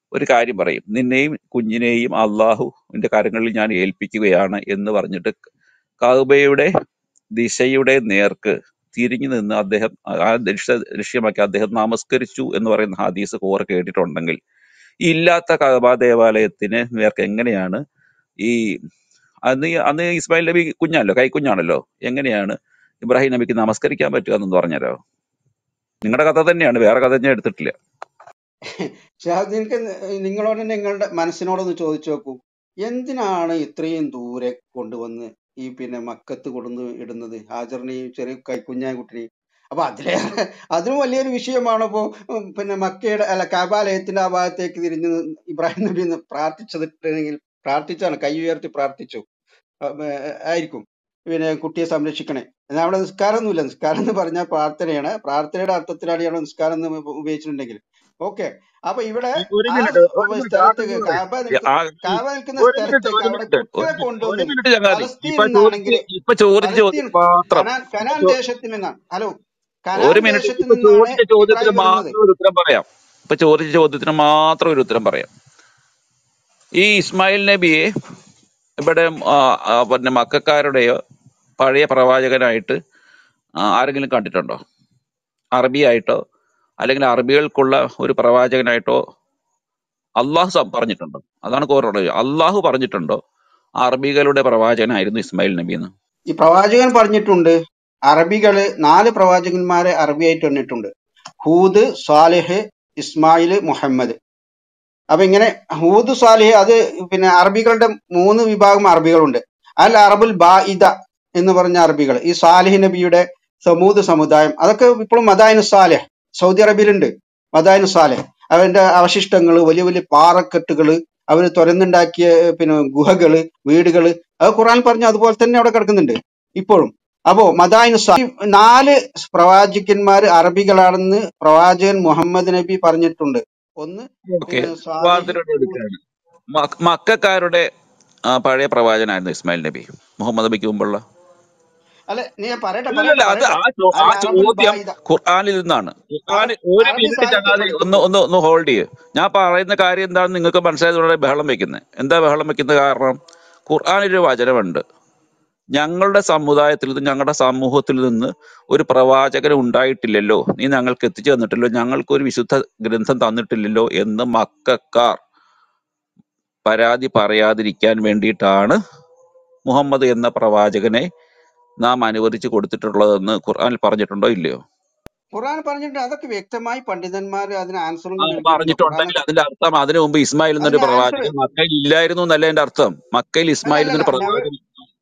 ഒരു കാര്യം പറയും നിന്നെയും കുഞ്ഞിനെയും അള്ളാഹുവിന്റെ കരങ്ങളിൽ ഞാൻ ഏൽപ്പിക്കുകയാണ് എന്ന് പറഞ്ഞിട്ട് കഅബയുടെ ദിശയുടെ നേർക്ക് തിരിഞ്ഞു നിന്ന് അദ്ദേഹം ആ ദിശ ലക്ഷ്യമാക്കി അദ്ദേഹം നമസ്കരിച്ചു എന്ന് പറയുന്ന ഹദീസ് കോർ കേട്ടിട്ടുണ്ടെങ്കിൽ ഈ ഇല്ലാത്ത കഅബ ദേവാലയത്തിന് നേർക്ക് എങ്ങനെയാണ് ഈ അന്ന് ഈ- അന്ന് ഇസ്മായിൽ നബി കുഞ്ഞാണല്ലോ കൈക്കുഞ്ഞാണല്ലോ എങ്ങനെയാണ് ഇബ്രാഹിം നബിക്ക് നമസ്കരിക്കാൻ പറ്റുക എന്ന് പറഞ്ഞല്ലോ നിങ്ങളുടെ കഥ തന്നെയാണ് വേറെ കഥ ഞാൻ എടുത്തിട്ടില്ല ഷാഹിദ്ദീൻക്ക് നിങ്ങളോട് തന്നെ നിങ്ങളുടെ മനസ്സിനോടൊന്ന് ചോദിച്ചു നോക്കൂ എന്തിനാണ് ഇത്രയും ദൂരെ കൊണ്ടുവന്ന് ഈ പിന്നെ മക്കത്ത് കൊണ്ടുവന്ന് ഇടുന്നത് ഹാജറിനെയും ചെറിയ കൈക്കുഞ്ഞായ കുട്ടിനെയും അപ്പൊ അതിലേറെ അതിനും വലിയൊരു വിഷയമാണ് ഇപ്പോ ഉം, പിന്നെ മക്കയുടെ അല്ല കബാലയത്തിന്റെ ആ ഭാഗത്തേക്ക് തിരിഞ്ഞ് ഇബ്രാഹിം നബി ഒന്ന് പ്രാർത്ഥിച്ചതിട്ടുണ്ടെങ്കിൽ പ്രാർത്ഥിച്ചാണ് കൈ ഉയർത്തി പ്രാർത്ഥിച്ചു അഹ് ഏർ ആയിരിക്കും പിന്നെ കുട്ടിയെ സംരക്ഷിക്കണേ എന്നാൽ അവിടെ നിസ്കാരമൊന്നുമില്ല നിസ്കാരം എന്ന് പറഞ്ഞാൽ പ്രാർത്ഥനയാണ് പ്രാർത്ഥനയുടെ അർത്ഥത്തിലാണ് ഇവിടെ നിസ്കാരം എന്ന് ഉപയോഗിച്ചിട്ടുണ്ടെങ്കിൽ ഓക്കെ അപ്പൊ ഇവിടെ ഒരു ആ മിനിറ്റ് ഒരു മിനിറ്റ് സ്ഥലത്ത് ആദ്യം കാബ പറയ്. നിൽക്കുന്ന ആ, കാബ നിൽക്കുന്ന ഒരു മിനിറ്റ് സ്ഥലത്തേക്ക് ഒരു അവിടെ മിനിറ്റ് കുട്ടിയെ ഒരു ഒരു കൊണ്ടുവന്ന് മിനിറ്റ് ചങ്ങാതി ഫലസ്തീൻ ഇപ്പൊ നിന്നാണെങ്കിൽ ചോദിച്ച് ഇപ്പൊ ചോദിച്ച ഫലസ്തീൻ ചോദ്യം മാത്രം കനാൻ ഇപ്പൊ കനാൻ ചോ- ദേശത്ത് നിന്നാണ് ഹലോ ഒരു കനാൻ മിനിറ്റ് ദേശത്ത് ഇപ്പൊ നിന്നാണ് ചോദിച്ച ചോദ്യത്തിന് ഇബ്രാഹിം വരുന്നത് മാത്രം ഒരു ഉത്തരം പറയാം ഇപ്പൊ ചോദിച്ച ചോദ്യത്തിന് മാത്രം ഒരു ഉത്തരം പറയാം ഈ ഇസ്മായിൽ നബിയെ ഇവിടെ ആ, ആ, പിന്നെ മക്കാരുടെയോ പഴയ പ്രവാചകനായിട്ട് ആ, ആരെങ്കിലും കണ്ടിട്ടുണ്ടോ അറബിയായിട്ടോ അല്ലെങ്കിൽ അറബികൾക്കുള്ള ഒരു പ്രവാചകനായിട്ടോ അള്ളാഹു സം- പറഞ്ഞിട്ടുണ്ടോ അതാണ് കോറുള്ളത് അള്ളാഹു പറഞ്ഞിട്ടുണ്ടോ അറബികളുടെ പ്രവാചകനായിരുന്നു ഇസ്മായിൽ നബി എന്ന് ഈ പ്രവാചകൻ പറഞ്ഞിട്ടുണ്ട് അറബികള് നാല് പ്രവാചകന്മാരെ അറബിയായിട്ട് വന്നിട്ടുണ്ട് ഹൂദ് സാലിഹ് ഇസ്മായിൽ മുഹമ്മദ് അപ്പൊ ഇങ്ങനെ ഹൂദ് സാലിഹ് അത് പിന്നെ അറബികളുടെ മൂന്ന് വിഭാഗം അറബികളുണ്ട് അൽ അറബുൽ ബാഇദ എന്ന് പറഞ്ഞ അറബികൾ ഈ സാലിഹ് നബിയുടെ സമൂത് സമുദായം അതൊക്കെ ഇപ്പോഴും മദായിന് സാലിഹ് സൗദി അറേബ്യയിലുണ്ട് മദായിന് സാലിഹ് അവന്റെ അവശിഷ്ടങ്ങൾ വലിയ വലിയ പാറക്കെട്ടുകൾ അവർ തുരന്നുണ്ടാക്കിയ ഏർ, പിന്നെ ഗുഹകള് വീടുകള് അത് ഖുറാൻ പറഞ്ഞ അതുപോലെ തന്നെ അവിടെ കിടക്കുന്നുണ്ട് ഇപ്പോഴും അപ്പോ മദായിന് സാ- ഈ നാല് പ്രവാചകന്മാർ അറബികളാണെന്ന് പ്രവാചകൻ മുഹമ്മദ് നബി പറഞ്ഞിട്ടുണ്ട് ഒന്ന് ഓക്കെ പിന്നെ സാലിഹ് ഉദാഹരണത്തിന് ഹൂദ് എടുക്കുകയാണ് മക്ക- മക്കാരുടെ ആ, പഴയ പ്രവാചകനായിരുന്നു ഇസ്മായിൽ നബി മുഹമ്മദ് നബിക്ക് മുമ്പുള്ള അല്ലെ നീ ഞാൻ പറയട്ടെ ഇല്ലല്ല പറയട്ടെ അത് പറയട്ടെ ആ ചോ- ആ അൽ അറബുൽ ചോദ്യം ബാഇദ ഖുർആനിൽ നിന്നാണ് അറ ഖുർആനിൽ ഒരു അറബി മിനിറ്റ് സാഹിത്യം ചങ്ങാതി പഠിക്കും ഒന്ന് ഒന്ന് ഒന്ന് ഹോൾഡ് ചെയ്യ് ഞാൻ പറയുന്ന കാര്യം എന്താണെന്ന് നിങ്ങൾക്ക് മനസ്സിലായതുകൊണ്ട് ബഹളം വെക്കുന്നത് എന്താ ബഹളം വെക്കുന്ന കാരണം ഖുർആനിൽ ഒരു വചനമുണ്ട് ഞങ്ങളുടെ സമുദായത്തിൽ നിന്ന് ഞങ്ങളുടെ സമൂഹത്തിൽ നിന്ന് ഒരു പ്രവാചകൻ ഉണ്ടായിട്ടില്ലല്ലോ നീ ഞങ്ങൾക്ക് എത്തിച്ചു തന്നിട്ടില്ലല്ലോ ഞങ്ങൾക്ക് ഒരു വിശുദ്ധ ഗ്രന്ഥം തന്നിട്ടില്ലല്ലോ എന്ന് മക്കാർ പരാതി പറയാതിരിക്കാൻ വേണ്ടിയിട്ടാണ് മുഹമ്മദ് എന്ന പ്രവാചകനെ നാം അനുവദിച്ചു കൊടുത്തിട്ടുള്ളതെന്ന് ഖുർആനിൽ പറഞ്ഞിട്ടുണ്ടോ ഇല്ലയോ ഖുർആൻ പറഞ്ഞിട്ടുണ്ട് അതൊക്കെ വ്യക്തമായി പണ്ഡിതന്മാർ അതിന് ആൻസറും ആ നൽകിയിട്ടുണ്ട് പറഞ്ഞിട്ടുണ്ടെങ്കിൽ ഖുർആനൊക്കെ അതിന്റെ അർത്ഥം അതിനു മുമ്പ് ഇസ്മായിൽ എന്നൊരു അതിന് ആൻസർ പ്രവാചകൻ മക്കയിൽ ഇല്ലായിരുന്നു എന്നല്ല എന്റെ അർത്ഥം മക്കയിൽ അല്ല ഇസ്മായിൽ അല്ല എന്നൊരു അല്ല നവ പ്രവാചകൻ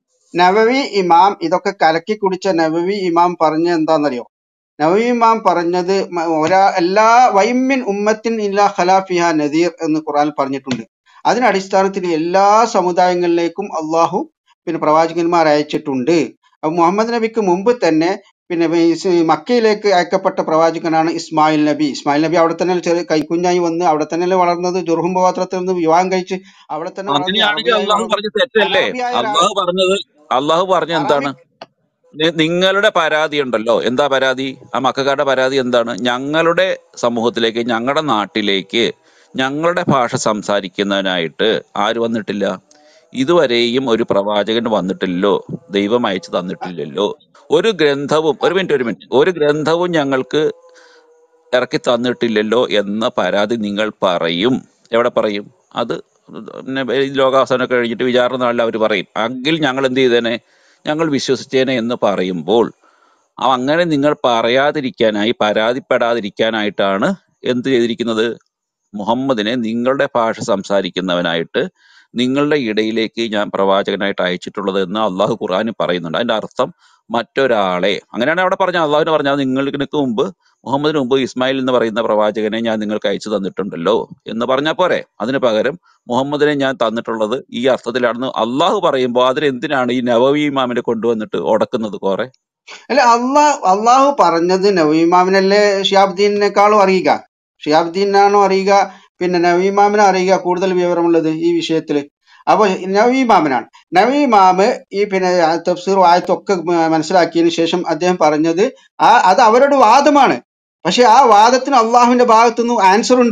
നവവി ഇമാം ഇതൊക്കെ കലക്കി കുടിച്ച നവവി ഇമാം പറഞ്ഞ എന്താണെന്നറിയോ നവവി ഇമാം പറഞ്ഞത് മ- ഒരാ എല്ലാ വൈമ്മിൻ ഉമ്മത്തിൻ ഇല്ലാ ഖലാഫിഹ നദീർ എന്ന് ഖുർആൻ പറഞ്ഞിട്ടുണ്ട് അതിന്റെ അടിസ്ഥാനത്തിൽ എല്ലാ സമുദായങ്ങളിലേക്കും അള്ളാഹു പിന്നെ പ്രവാചകന്മാർ അയച്ചിട്ടുണ്ട് അപ്പൊ മുഹമ്മദ് നബിക്ക് മുമ്പ് തന്നെ പിന്നെ ഈ സ് മക്കയിലേക്ക് അയക്കപ്പെട്ട പ്രവാചകനാണ് ഇസ്മായിൽ നബി ഇസ്മായിൽ നബി അവിടെ തന്നെ ചെറിയ കൈക്കുഞ്ഞായി വന്ന് അവിടെ തന്നെയല്ലേ വളർന്നത് ജുർഹും ഗോത്രത്തിൽ നിന്ന് വിവാഹം കഴിച്ച് അവിടെ തന്നെ വളർന്ന് അങ്ങനെയാണെങ്കിൽ അറബിയായി അള്ളാഹു വളർന്നു പറഞ്ഞ തെറ്റല്ലേ അറബിയായ ഒരാൾ അള്ളാഹു പറഞ്ഞത് അള്ളാഹു പറഞ്ഞ അറബി എന്താണ് നി- നിങ്ങളുടെ പരാതി ഉണ്ടല്ലോ എന്താ പരാതി ആ മക്കാരുടെ പരാതി എന്താണ് ഞങ്ങളുടെ സമൂഹത്തിലേക്ക് ഞങ്ങളുടെ നാട്ടിലേക്ക് ഞങ്ങളുടെ ഭാഷ സംസാരിക്കുന്നതിനായിട്ട് ആര് വന്നിട്ടില്ല ഇതുവരെയും ഒരു പ്രവാചകൻ വന്നിട്ടില്ലല്ലോ ദൈവം അയച്ചു തന്നിട്ടില്ലല്ലോ ഒരു ഗ്രന്ഥവും ഒരു മിനിറ്റ് ഒരു മിനിറ്റ് ഒരു ഗ്രന്ഥവും ഞങ്ങൾക്ക് ഇറക്കി തന്നിട്ടില്ലല്ലോ എന്ന പരാതി നിങ്ങൾ പറയും എവിടെ പറയും അത് പിന്നെ ഈ ലോകാവസാനം കഴിഞ്ഞിട്ട് വിചാരണ നാളിൽ അവർ പറയും എങ്കിൽ ഞങ്ങൾ എന്ത് ചെയ്തേനെ ഞങ്ങൾ വിശ്വസിച്ചേനെ എന്ന് പറയുമ്പോൾ ആ അങ്ങനെ നിങ്ങൾ പറയാതിരിക്കാനായി പരാതിപ്പെടാതിരിക്കാനായിട്ടാണ് എന്ത് ചെയ്തിരിക്കുന്നത് മുഹമ്മദിനെ നിങ്ങളുടെ ഭാഷ സംസാരിക്കുന്നവനായിട്ട് നിങ്ങളുടെ ഇടയിലേക്ക് ഞാൻ പ്രവാചകനായിട്ട് അയച്ചിട്ടുള്ളത് എന്ന് അള്ളാഹു ഖുർആാനിൽ പറയുന്നുണ്ട് അതിന്റെ അർത്ഥം മറ്റൊരാളെ അങ്ങനെയാണ് അവിടെ പറഞ്ഞത് അള്ളാഹുവിന് പറഞ്ഞത് നിങ്ങൾക്ക് മുമ്പ് മുഹമ്മദിന് മുമ്പ് ഇസ്മായിൽ എന്ന് പറയുന്ന പ്രവാചകനെ ഞാൻ നിങ്ങൾക്ക് അയച്ചു തന്നിട്ടുണ്ടല്ലോ എന്ന് പറഞ്ഞാൽ പോരെ അതിന് പകരം മുഹമ്മദിനെ ഞാൻ തന്നിട്ടുള്ളത് ഈ അർത്ഥത്തിലാണെന്ന് അള്ളാഹു പറയുമ്പോൾ അതിനെന്തിനാണ് ഈ നവവി ഇമാമിനെ കൊണ്ടുവന്നിട്ട് ഉടക്കുന്നത് കുറെ അല്ല അള്ളാഹ് അള്ളാഹു പറഞ്ഞത് നവീമാമിനല്ലേ ഷിയാബുദ്ദീനേക്കാളും അറിയുക ഷിയാബുദ്ദീനാണോ അറിയുക പിന്നെ നവീമാമിനെ അറിയുക കൂടുതൽ വിവരമുള്ളത് ഈ വിഷയത്തില് അപ്പൊ നവീമാമനാണ് നവീമാമ് ഈ പിന്നെ തഫ്സീർ ആയത്തൊക്കെ മനസ്സിലാക്കിയതിനു ശേഷം അദ്ദേഹം പറഞ്ഞത് ആ അത് അവരുടെ വാദമാണ് പക്ഷെ ആ വാദത്തിന് അള്ളാഹുവിന്റെ ഭാഗത്തുനിന്ന് ആൻസർ ഉണ്ട്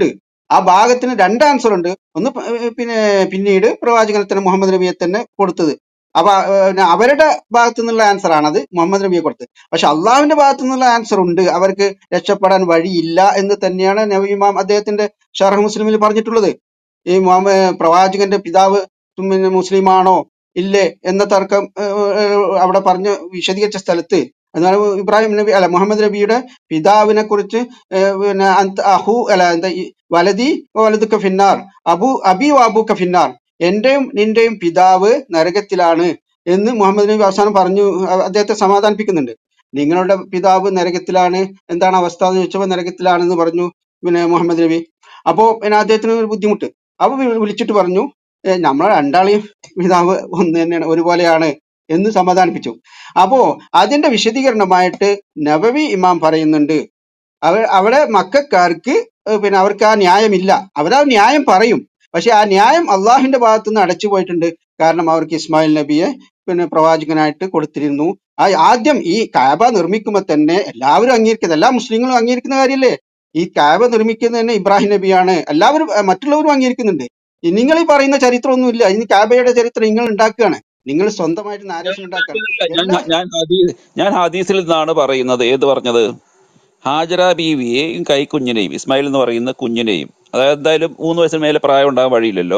ആ ഭാഗത്തിന് രണ്ട് ആൻസർ ഉണ്ട് ഒന്ന് പ- ഏർ പിന്നെ പിന്നീട് പ്രവാചകനെ തന്നെ മുഹമ്മദ് നബിയെ തന്നെ കൊടുത്തത് അപ്പൊ ആ, ഏർ പിന്നെ അവരുടെ ഭാഗത്തു നിന്നുള്ള ആൻസർ ആണത് മുഹമ്മദ് നബിയെ കൊടുത്തത് പക്ഷെ അള്ളാഹുവിന്റെ ഭാഗത്തു നിന്നുള്ള ആൻസർ ഉണ്ട് അവർക്ക് രക്ഷപ്പെടാൻ വഴിയില്ല എന്ന് തന്നെയാണ് നബി ഇമാം അദ്ദേഹത്തിന്റെ ഷറഹ് മുസ്ലിമിൽ പറഞ്ഞിട്ടുള്ളത് ഈ മുഹമ്മദ് പ്രവാചകന്റെ പിതാവ് പിന്നെ മുസ്ലിമാണോ ഇല്ലേ എന്ന തർക്കം ഏർ, ഏർ, അവിടെ പറഞ്ഞ് വിശദീകരിച്ച സ്ഥലത്ത് എന്നാൽ ഇബ്രാഹിം നബി അല്ല മുഹമ്മദ് നബിയുടെ പിതാവിനെ കുറിച്ച് ഏർ, പിന്നെ അന്ത അഹു അല്ല എന്താ ഈ വലതി വലതുക്ക ഫിന്നാർ അബു അബി വാബുക്ക ഫിന്നാർ എന്റെയും നിന്റെയും പിതാവ് നരകത്തിലാണ് എന്ന് മുഹമ്മദ് നബി അവസാനം പറഞ്ഞു അ- അദ്ദേഹത്തെ സമാധാനിപ്പിക്കുന്നുണ്ട് നിങ്ങളുടെ പിതാവ് നരകത്തിലാണ് എന്താണ് അവസ്ഥ എന്ന് ചോദിച്ചപ്പോൾ നരകത്തിലാണെന്ന് പറഞ്ഞു പിന്നെ മുഹമ്മദ് നബി അപ്പോ പിന്നെ അദ്ദേഹത്തിന് ഒരു ബുദ്ധിമുട്ട് അപ്പൊ വി- വിളിച്ചിട്ട് പറഞ്ഞു "ഏ, നമ്മളെ രണ്ടാളെയും പിതാവ് ഒന്ന് തന്നെയാണ് ഒരുപോലെയാണ് എന്ന് സമാധാനിപ്പിച്ചു അപ്പോ അതിന്റെ വിശദീകരണമായിട്ട് നബവി ഇമാം പറയുന്നുണ്ട് അവ അവിടെ മക്കാർക്ക് പിന്നെ അവർക്ക് ആ ന്യായമില്ല അവരാ ന്യായം പറയും പക്ഷെ ആ ന്യായം അള്ളാഹുവിന്റെ ഭാഗത്തു നിന്ന് അടച്ചു പോയിട്ടുണ്ട് കാരണം അവർക്ക് ഇസ്മായിൽ നബിയെ പിന്നെ പ്രവാചകനായിട്ട് കൊടുത്തിരുന്നു ആ ആദ്യം ഈ കാബ നിർമ്മിക്കുമ്പോൾ തന്നെ എല്ലാവരും അംഗീകരിക്കുന്നത് എല്ലാ മുസ്ലിങ്ങളും അംഗീകരിക്കുന്ന കാര്യമല്ലേ ഈ കാബ നിർമ്മിക്കുന്നത് തന്നെ ഇബ്രാഹിം നബിയാണ് എല്ലാവരും അഹ് മറ്റുള്ളവരും അംഗീകരിക്കുന്നുണ്ട് ഈ നിങ്ങൾ ഈ പറയുന്ന ചരിത്രമൊന്നുമില്ല ഇനി കാബയുടെ ചരിത്രം നിങ്ങൾ ഉണ്ടാക്കുകയാണ് നിങ്ങൾ സ്വന്തമായിട്ട് നാരേഷൻ ഉണ്ടാക്കുകയാണ് ഞാൻ എല്ലാ ഞാൻ ഹദീ- ഞാൻ ഹദീസിൽ നിന്നാണ് പറയുന്നത് ഏത് പറഞ്ഞത് ഹാജര ബീവിയെയും കൈക്കുഞ്ഞിനെയും ഇസ്മായിൽ എന്ന് പറയുന്ന കുഞ്ഞിനെയും അതായത് എന്തായാലും മൂന്ന് വയസ്സിന് മേലെ പ്രായം ഉണ്ടാകാൻ വഴിയില്ലല്ലോ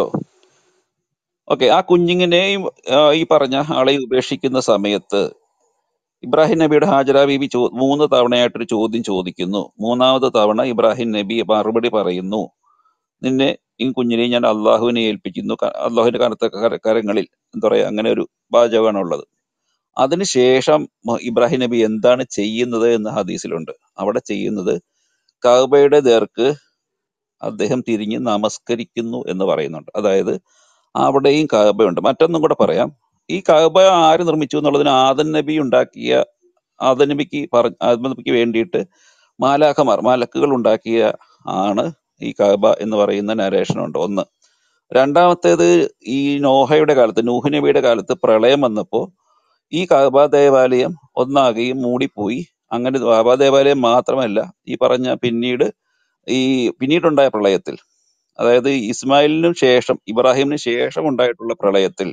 ഓക്കെ ആ കുഞ്ഞിനെയും ആ, ഈ പറഞ്ഞ ആളെ ഉപേക്ഷിക്കുന്ന സമയത്ത് ഇബ്രാഹിം നബിയുടെ ഹാജര ബീവി ചോ മൂന്ന് തവണയായിട്ടൊരു ചോദ്യം ചോദിക്കുന്നു മൂന്നാമത്തെ തവണ ഇബ്രാഹിം നബി മറുപടി പറയുന്നു നിന്നെ ഈ കുഞ്ഞിനെ ഞാൻ അള്ളാഹുവിനെ ഏൽപ്പിക്കുന്നു ക- അള്ളാഹുവിന്റെ കനത്ത കര- കരങ്ങളിൽ എന്താ പറയാ അങ്ങനെ ഒരു വാചകമാണ് ഉള്ളത് അതിനുശേഷം മ- ഇബ്രാഹിം നബി എന്താണ് ചെയ്യുന്നത് എന്ന് ഹദീസിലുണ്ട് അവിടെ ചെയ്യുന്നത് കഅബയുടെ നേർക്ക് അദ്ദേഹം തിരിഞ്ഞ് നമസ്കരിക്കുന്നു എന്ന് പറയുന്നുണ്ട് അതായത് അവിടെയും കഅബയുണ്ട് മറ്റൊന്നും കൂടെ പറയാം ഈ കഅബ ആര് നിർമ്മിച്ചു എന്നുള്ളതിന് ആദൻ നബി ഉണ്ടാക്കിയ ആദൻ നബിക്ക് പറ ആദൻ നബിക്ക് വേണ്ടിയിട്ട് മാലാഖമാർ മാലക്കുകൾ ഉണ്ടാക്കിയ ആണ് ഈ കഅബ എന്ന് പറയുന്ന നരേഷൻ ഉണ്ട് ഒന്ന് രണ്ടാമത്തേത് ഈ നോഹയുടെ കാലത്ത് നൂഹ് നബിയുടെ കാലത്ത് പ്രളയം വന്നപ്പോ ഈ കഅബ ദേവാലയം ഒന്നാകെയും മൂടിപ്പോയി അങ്ങനെ കഅബ ദേവാലയം മാത്രമല്ല ഈ പറഞ്ഞ പിന്നീട് ഈ പിന്നീടുണ്ടായ പ്രളയത്തിൽ അതായത് ഇസ്മായിലിനും ശേഷം ഇബ്രാഹിമിന് ശേഷം ഉണ്ടായിട്ടുള്ള പ്രളയത്തിൽ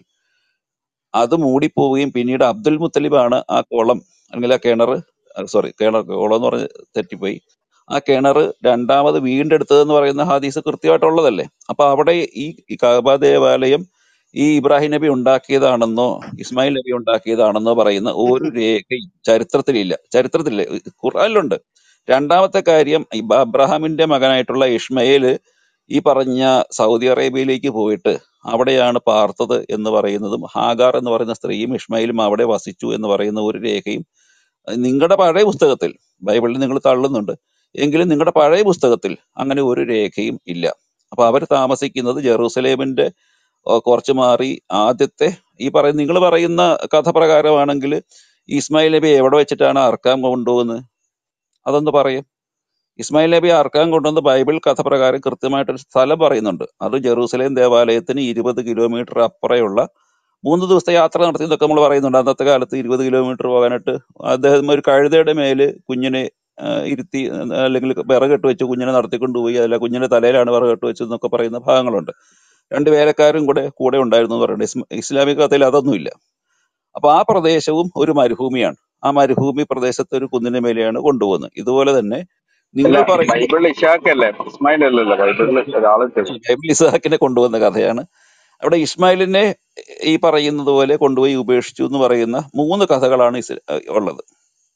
അത് മൂടിപ്പോവുകയും പിന്നീട് അബ്ദുൽ മുത്തലിബാണ് ആ കുളം അല്ലെങ്കിൽ ആ കിണർ സോറി കിണർ കുളം എന്ന് പറഞ്ഞ് തെറ്റിപ്പോയി ആ കിണർ രണ്ടാമത് വീണ്ടെടുത്തതെന്ന് പറയുന്ന ഹദീസ് കൃത്യമായിട്ടുള്ളതല്ലേ അപ്പൊ അവിടെ ഈ ഈ കഅബ ദേവാലയം ഈ ഇബ്രാഹിം നബി ഉണ്ടാക്കിയതാണെന്നോ ഇസ്മായിൽ നബി ഉണ്ടാക്കിയതാണെന്നോ പറയുന്ന ഒരു രേഖയും ചരിത്രത്തിലില്ല ചരിത്രത്തിലില്ല ഖുർആനിലുണ്ട് രണ്ടാമത്തെ കാര്യം ഇബ- അബ്രഹാമിന്റെ മകനായിട്ടുള്ള ഇഷ്മയേല് ഈ പറഞ്ഞ സൗദി അറേബ്യയിലേക്ക് പോയിട്ട് അവിടെയാണ് പാർത്തത് എന്ന് പറയുന്നതും ഹാഗാർ എന്ന് പറയുന്ന സ്ത്രീയും ഇഷ്മയിലും അവിടെ വസിച്ചു എന്ന് പറയുന്ന ഒരു രേഖയും നിങ്ങളുടെ പഴയ പുസ്തകത്തിൽ ബൈബിളിൽ നിങ്ങൾ തള്ളുന്നുണ്ട് എങ്കിലും നിങ്ങളുടെ പഴയ പുസ്തകത്തിൽ അങ്ങനെ ഒരു രേഖയും ഇല്ല അപ്പൊ അവർ താമസിക്കുന്നത് ജെറൂസലേമിന്റെ ഓ, കുറച്ച് മാറി ആദ്യത്തെ ഈ പറയുന്ന നിങ്ങൾ പറയുന്ന കഥ പ്രകാരമാണെങ്കിൽ ഇസ്മായിൽ നബി എവിടെ വെച്ചിട്ടാണ് അർക്കാൻ കൊണ്ടുപോകുന്നത് അതൊന്ന് പറയും ഇസ്മായിൽ നബി അർക്കാൻ കൊണ്ടുവന്ന ബൈബിൾ കഥ പ്രകാരം കൃത്യമായിട്ടൊരു സ്ഥലം പറയുന്നുണ്ട് അത് ജെറൂസലേം ദേവാലയത്തിന് ഇരുപത് കിലോമീറ്റർ അപ്പുറയുള്ള മൂന്ന് ദിവസത്തെ യാത്ര നടത്തി എന്നൊക്കെ നമ്മൾ പറയുന്നുണ്ട് അന്നത്തെ കാലത്ത് ഇരുപത് കിലോമീറ്റർ പോകാനായിട്ട് അദ്ദേഹം ഒരു കഴുതയുടെ മേല് കുഞ്ഞിനെ ആ, ഇരുത്തി ആ, അല്ലെങ്കിൽ വിറകെട്ട് വെച്ച് കുഞ്ഞിനെ നടത്തിക്കൊണ്ടുപോയി അല്ല കുഞ്ഞിന്റെ തലയിലാണ് വിറകെട്ട് വെച്ചത് എന്നൊക്കെ പറയുന്ന ഭാഗങ്ങളുണ്ട് രണ്ട് വേലക്കാരും കൂടെ കൂടെ ഉണ്ടായിരുന്നു എന്ന് പറയുന്നത് ഇസ്മ- ഇസ്ലാമിക കഥയിൽ അതൊന്നുമില്ല അപ്പൊ ആ പ്രദേശവും ഒരു മരുഭൂമിയാണ് ആ മരുഭൂമി പ്രദേശത്തെ ഒരു കുന്നിന് മേലെയാണ് കൊണ്ടുപോകുന്നത് ഇതുപോലെ തന്നെ അല്ല നിങ്ങൾ പറയുന്ന ബൈബിളിൽ ഇഷാക്കല്ലേ ഇസ്മായിൽ അല്ലല്ലോ ബൈബിളിൽ ഒരാളെ തെളിച്ചു ബൈബിൾ ഇസ്ഹാക്കിനെ കൊണ്ടുവന്ന കഥയാണ് അവിടെ ഇസ്മായിലിനെ ഈ പറയുന്നത് പോലെ കൊണ്ടുപോയി ഉപേക്ഷിച്ചു എന്ന് പറയുന്ന മൂന്ന് കഥകളാണ് ഇസ്ല- ഉള്ളത്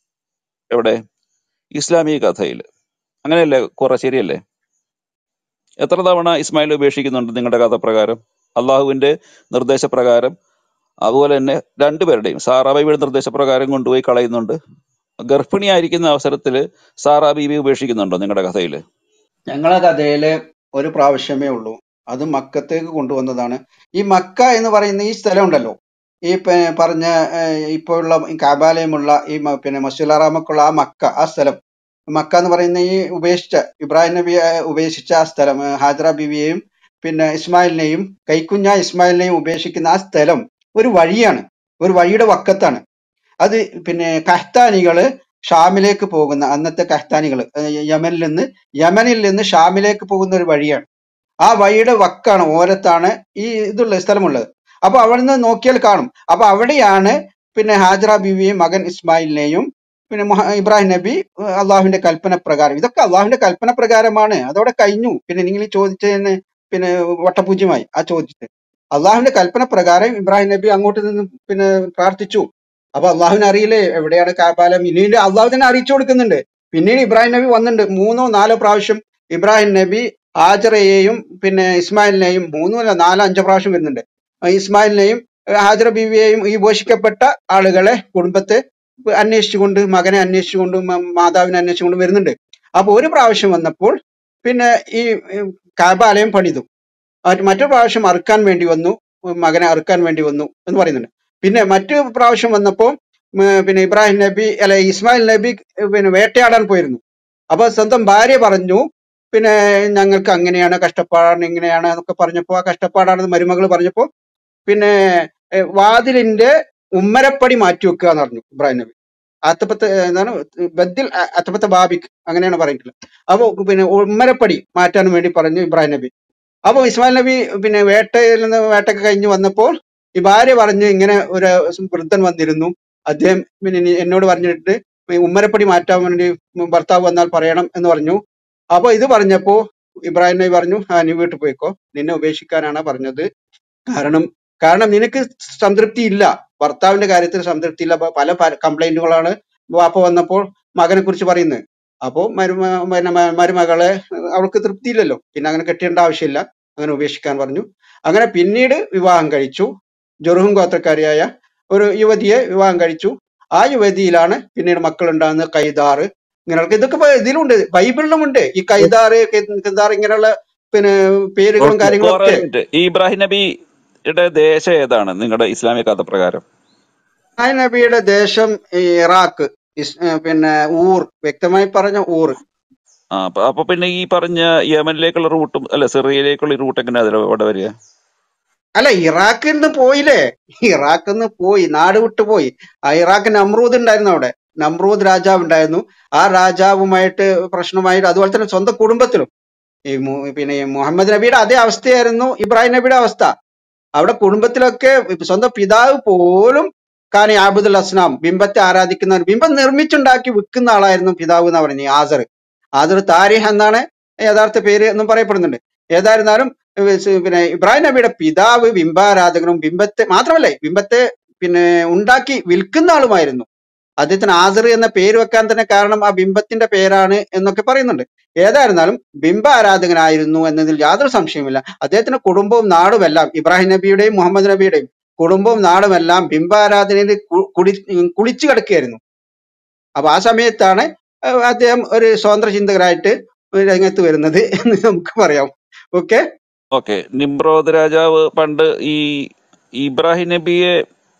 എവിടെ ഇസ്ലാമിക കഥയിൽ അങ്ങനെയല്ലേ കുറെ ശരിയല്ലേ എത്ര തവണ ഇസ്മായിൽ ഉപേക്ഷിക്കുന്നുണ്ട് നിങ്ങളുടെ കഥ പ്രകാരം അള്ളാഹുവിന്റെ നിർദ്ദേശപ്രകാരം അതുപോലെ തന്നെ രണ്ടുപേരുടെയും സാറാ ബീവിയുടെ നിർദ്ദേശപ്രകാരം കൊണ്ടുപോയി കളയുന്നുണ്ട് ഗർഭിണിയായിരിക്കുന്ന അവസരത്തിൽ സാറാ ബീവി ഉപേക്ഷിക്കുന്നുണ്ടോ നിങ്ങളുടെ കഥയിൽ ഞങ്ങളെ കഥയില് ഒരു പ്രാവശ്യമേ ഉള്ളൂ അത് മക്കത്തേക്ക് കൊണ്ടുവന്നതാണ് ഈ മക്ക എന്ന് പറയുന്ന ഈ സ്ഥലം ഉണ്ടല്ലോ ഈ പ- പറഞ്ഞ ഏഹ്, ഇപ്പോഴുള്ള ഈ കാബാലയമുള്ള ഈ മ- പിന്നെ മസ്ജിദുൽ ആ മക്ക ആ സ്ഥലം മക്ക എന്ന് പറയുന്ന ഈ ഉപേക്ഷിച്ച ഇബ്രാഹിം നബി ഏഹ്, ഉപേക്ഷിച്ച ആ സ്ഥലം ഏഹ്, ഹാജറ ബീവിയെയും പിന്നെ ഇസ്മായിലിനെയും കൈക്കുഞ്ഞ ഇസ്മായിലിനെയും ഉപേക്ഷിക്കുന്ന ആ സ്ഥലം ഒരു വഴിയാണ് ഒരു വഴിയുടെ വക്കത്താണ് അത് പിന്നെ കഹ്താനികള് ഷാമിലേക്ക് പോകുന്ന അന്നത്തെ കഹ്താനികൾ യമനിൽ നിന്ന് യമനിൽ നിന്ന് ഷാമിലേക്ക് പോകുന്ന ഒരു വഴിയാണ് ആ വഴിയുടെ വക്കാണ് ഓരത്താണ് ഈ ഇതുള്ള സ്ഥലമുള്ളത് അപ്പൊ അവിടെ നിന്ന് നോക്കിയാൽ കാണും അപ്പൊ അവിടെയാണ് പിന്നെ ഹാജറ ബീവിയെയും മകൻ ഇസ്മായിലിനെയും പിന്നെ മുഹ- ഇബ്രാഹിം നബി ഏഹ് അള്ളാഹുവിന്റെ കൽപ്പന പ്രകാരം ഇതൊക്കെ അള്ളാഹുവിന്റെ കൽപ്പന പ്രകാരമാണ് അതവിടെ കഴിഞ്ഞു പിന്നെ നിങ്ങൾ ഈ ചോദിച്ചതിന് പിന്നെ വട്ടപൂജ്യമായി ആ ചോദിച്ചത് അള്ളാഹുവിന്റെ കൽപ്പന പ്രകാരം ഇബ്രാഹിം നബി അങ്ങോട്ട് നിന്ന് പിന്നെ പ്രാർത്ഥിച്ചു അപ്പൊ അള്ളാഹുവിന് അറിയില്ലേ എവിടെയാണ് കാബാലം പിന്നീട് അള്ളാഹു തന്നെ അറിയിച്ചു കൊടുക്കുന്നുണ്ട് പിന്നീട് ഇബ്രാഹിം നബി വന്നിട്ടുണ്ട് മൂന്നോ നാലോ പ്രാവശ്യം ഇബ്രാഹിം നബി ഹാജറയെയും പിന്നെ ഇസ്മായിലിനെയും മൂന്നോ അല്ല നാലോ അഞ്ചോ പ്രാവശ്യം വരുന്നുണ്ട് ആ ഇസ്മായിലിനെയും ഏഹ് ഹാജറ ബീവിയെയും ഈ പോഷിക്കപ്പെട്ട ആളുകളെ കുടുംബത്തെ അന്വേഷിച്ചുകൊണ്ട് മകനെ അന്വേഷിച്ചുകൊണ്ട് മ- മാതാവിനെ അന്വേഷിച്ചുകൊണ്ട് വരുന്നുണ്ട് അപ്പൊ ഒരു പ്രാവശ്യം വന്നപ്പോൾ പിന്നെ ഈ ഈ കാബാലയം പണിതു മറ്റ് മറ്റൊരു പ്രാവശ്യം അറുക്കാൻ വേണ്ടി വന്നു മകനെ അറുക്കാൻ വേണ്ടി വന്നു എന്ന് പറയുന്നുണ്ട് പിന്നെ മറ്റു പ്രാവശ്യം വന്നപ്പോൾ പിന്നെ ഇബ്രാഹിം നബി അല്ല ഇസ്മായിൽ നബി ഏഹ് പിന്നെ വേട്ടയാടാൻ പോയിരുന്നു അപ്പൊ സ്വന്തം ഭാര്യ പറഞ്ഞു പിന്നെ ഞങ്ങൾക്ക് അങ്ങനെയാണ് കഷ്ടപ്പാടാണ് ഇങ്ങനെയാണ് എന്നൊക്കെ പറഞ്ഞപ്പോ ആ കഷ്ടപ്പാടാണെന്ന് മരുമകൾ പറഞ്ഞപ്പോ പിന്നെ ഏഹ് വാതിലിന്റെ ഉമ്മരപ്പടി മാറ്റി വെക്കുക എന്ന് പറഞ്ഞു ഇബ്രാഹിം നബി അത്തപ്പത്ത് എന്താണ് ബദ്ദിൽ അ- അത്തപ്പത്തെ ബാബിക് അങ്ങനെയാണ് പറഞ്ഞിട്ടുള്ളത് അപ്പൊ പിന്നെ ഉമ്മരപ്പടി മാറ്റാൻ വേണ്ടി പറഞ്ഞു ഇബ്രാഹിം നബി അപ്പൊ ഇസ്മായിൽ നബി പിന്നെ വേട്ടയിൽ നിന്ന് വേട്ടയൊക്കെ കഴിഞ്ഞ് വന്നപ്പോൾ ഈ ഭാര്യ പറഞ്ഞു ഇങ്ങനെ ഒരു വൃദ്ധൻ വന്നിരുന്നു അദ്ദേഹം പിന്നെ ഇനി എന്നോട് പറഞ്ഞിട്ട് ഈ ഉമ്മരപ്പടി മാറ്റാൻ വേണ്ടി ഭർത്താവ് വന്നാൽ പറയണം എന്ന് പറഞ്ഞു അപ്പൊ ഇത് പറഞ്ഞപ്പോ ഇബ്രാഹിം നബി പറഞ്ഞു ആ നീ വീട്ടിൽ പോയിക്കോ നിന്നെ ഉപേക്ഷിക്കാനാണ് പറഞ്ഞത് കാരണം കാരണം നിനക്ക് സംതൃപ്തി ഇല്ല ഭർത്താവിന്റെ കാര്യത്തിൽ സംതൃപ്തി ഇല്ല പ- പല കംപ്ലൈന്റുകളാണ് വാപ്പ വന്നപ്പോൾ മകനെ കുറിച്ച് പറയുന്നത് അപ്പോ മരുമ പിന്നെ മ- മരുമകളെ ഏഹ് അവൾക്ക് തൃപ്തിയില്ലല്ലോ പിന്നെ അങ്ങനെ കെട്ടേണ്ട ആവശ്യമില്ല അങ്ങനെ ഉപേക്ഷിക്കാൻ പറഞ്ഞു അങ്ങനെ പിന്നീട് വിവാഹം കഴിച്ചു ജെറുഹും ഗോത്രക്കാരിയായ ഒരു യുവതിയെ വിവാഹം കഴിച്ചു ആ യുവതിയിലാണ് പിന്നീട് മക്കൾ ഉണ്ടാകുന്നത് കൈതാറ് ഇങ്ങനെയുള്ള ഇതൊക്കെ ഇപ്പൊ ഇതിലുണ്ട് ബൈബിളിലുമുണ്ട് ഈ കൈതാറ് കൈതാർ ഇങ്ങനെയുള്ള പിന്നെ പേരുകളും ഓക്കെ കാര്യങ്ങളും കുറെ ഒക്കെ മിനിറ്റ് ഈ ഇബ്രാഹിം നബിയുടെ ദേശം ഏതാണ് നിങ്ങളുടെ ഇസ്ലാമിക കഥ പ്രകാരം ആ നബിയുടെ ദേശം ഈ ഇറാഖ് ഇസ്- ഏർ പിന്നെ ഊർ വ്യക്തമായി പറഞ്ഞ ഊർ ആ അപ്പൊ അപ്പൊ പിന്നെ ഈ പറഞ്ഞ യമനിലേക്കുള്ള റൂട്ടും അല്ല സിറിയയിലേക്കുള്ള ഈ റൂട്ട് എങ്ങനെയാ അതിൽ അവിടെ വരിക അല്ല ഇറാഖിൽ നിന്ന് പോയില്ലേ ഇറാഖിൽ നിന്ന് പോയി നാട് വിട്ടു പോയി ആ ഇറാഖ് നമ്രൂദ് ഉണ്ടായിരുന്നു അവിടെ നമ്രൂദ് രാജാവ് ഉണ്ടായിരുന്നു ആ രാജാവുമായിട്ട് പ്രശ്നമായിട്ട് അതുപോലെ തന്നെ സ്വന്തം കുടുംബത്തിലും ഈ മു- പിന്നെ ഈ മുഹമ്മദ് നബിയുടെ അതേ അവസ്ഥയായിരുന്നു ഇബ്രാഹിം നബിയുടെ അവസ്ഥ അവിടെ കുടുംബത്തിലൊക്കെ സ്വന്തം പിതാവ് പോലും കാനി ആബുദുൽ അസ്നാം ബിംബത്തെ ആരാധിക്കുന്ന ബിംബം നിർമ്മിച്ചുണ്ടാക്കി വിൽക്കുന്ന ആളായിരുന്നു പിതാവ് എന്ന് പറയുന്നത് ആസർ ആസർ താരിഖ് എന്നാണ് യഥാർത്ഥ പേര് എന്നും പറയപ്പെടുന്നുണ്ട് ഏതായിരുന്നാലും ഏർ സ് പിന്നെ ഇബ്രാഹിം നബിയുടെ പിതാവ് ബിംബാരാധകനും ബിംബത്തെ മാത്രമല്ല ബിംബത്തെ പിന്നെ ഉണ്ടാക്കി വിൽക്കുന്ന ആളുമായിരുന്നു അദ്ദേഹത്തിന് ആസർ എന്ന പേര് വെക്കാൻ തന്നെ കാരണം ആ ബിംബത്തിന്റെ പേരാണ് എന്നൊക്കെ പറയുന്നുണ്ട് ഏതായിരുന്നാലും ബിംബ ആരാധകനായിരുന്നു എന്നതിൽ യാതൊരു സംശയവുമില്ല അദ്ദേഹത്തിന്റെ കുടുംബവും നാടുമെല്ലാം ഇബ്രാഹിം നബിയുടെയും മുഹമ്മദ് നബിയുടെയും കുടുംബവും നാടുമെല്ലാം ബിംബ ആരാധനയിൽ കു- കുടി കുളിച്ചു കിടക്കുകയായിരുന്നു അപ്പൊ ആ സമയത്താണ് ഏഹ് അദ്ദേഹം ഒരു സ്വതന്ത്ര ചിന്തകരായിട്ട് രംഗത്ത് വരുന്നത് എന്ന് നമുക്ക് പറയാം ഓക്കെ ഓക്കെ നിമ്രോദ് രാജാവ് പണ്ട് ഈ ഇബ്രാഹിം നബിയെ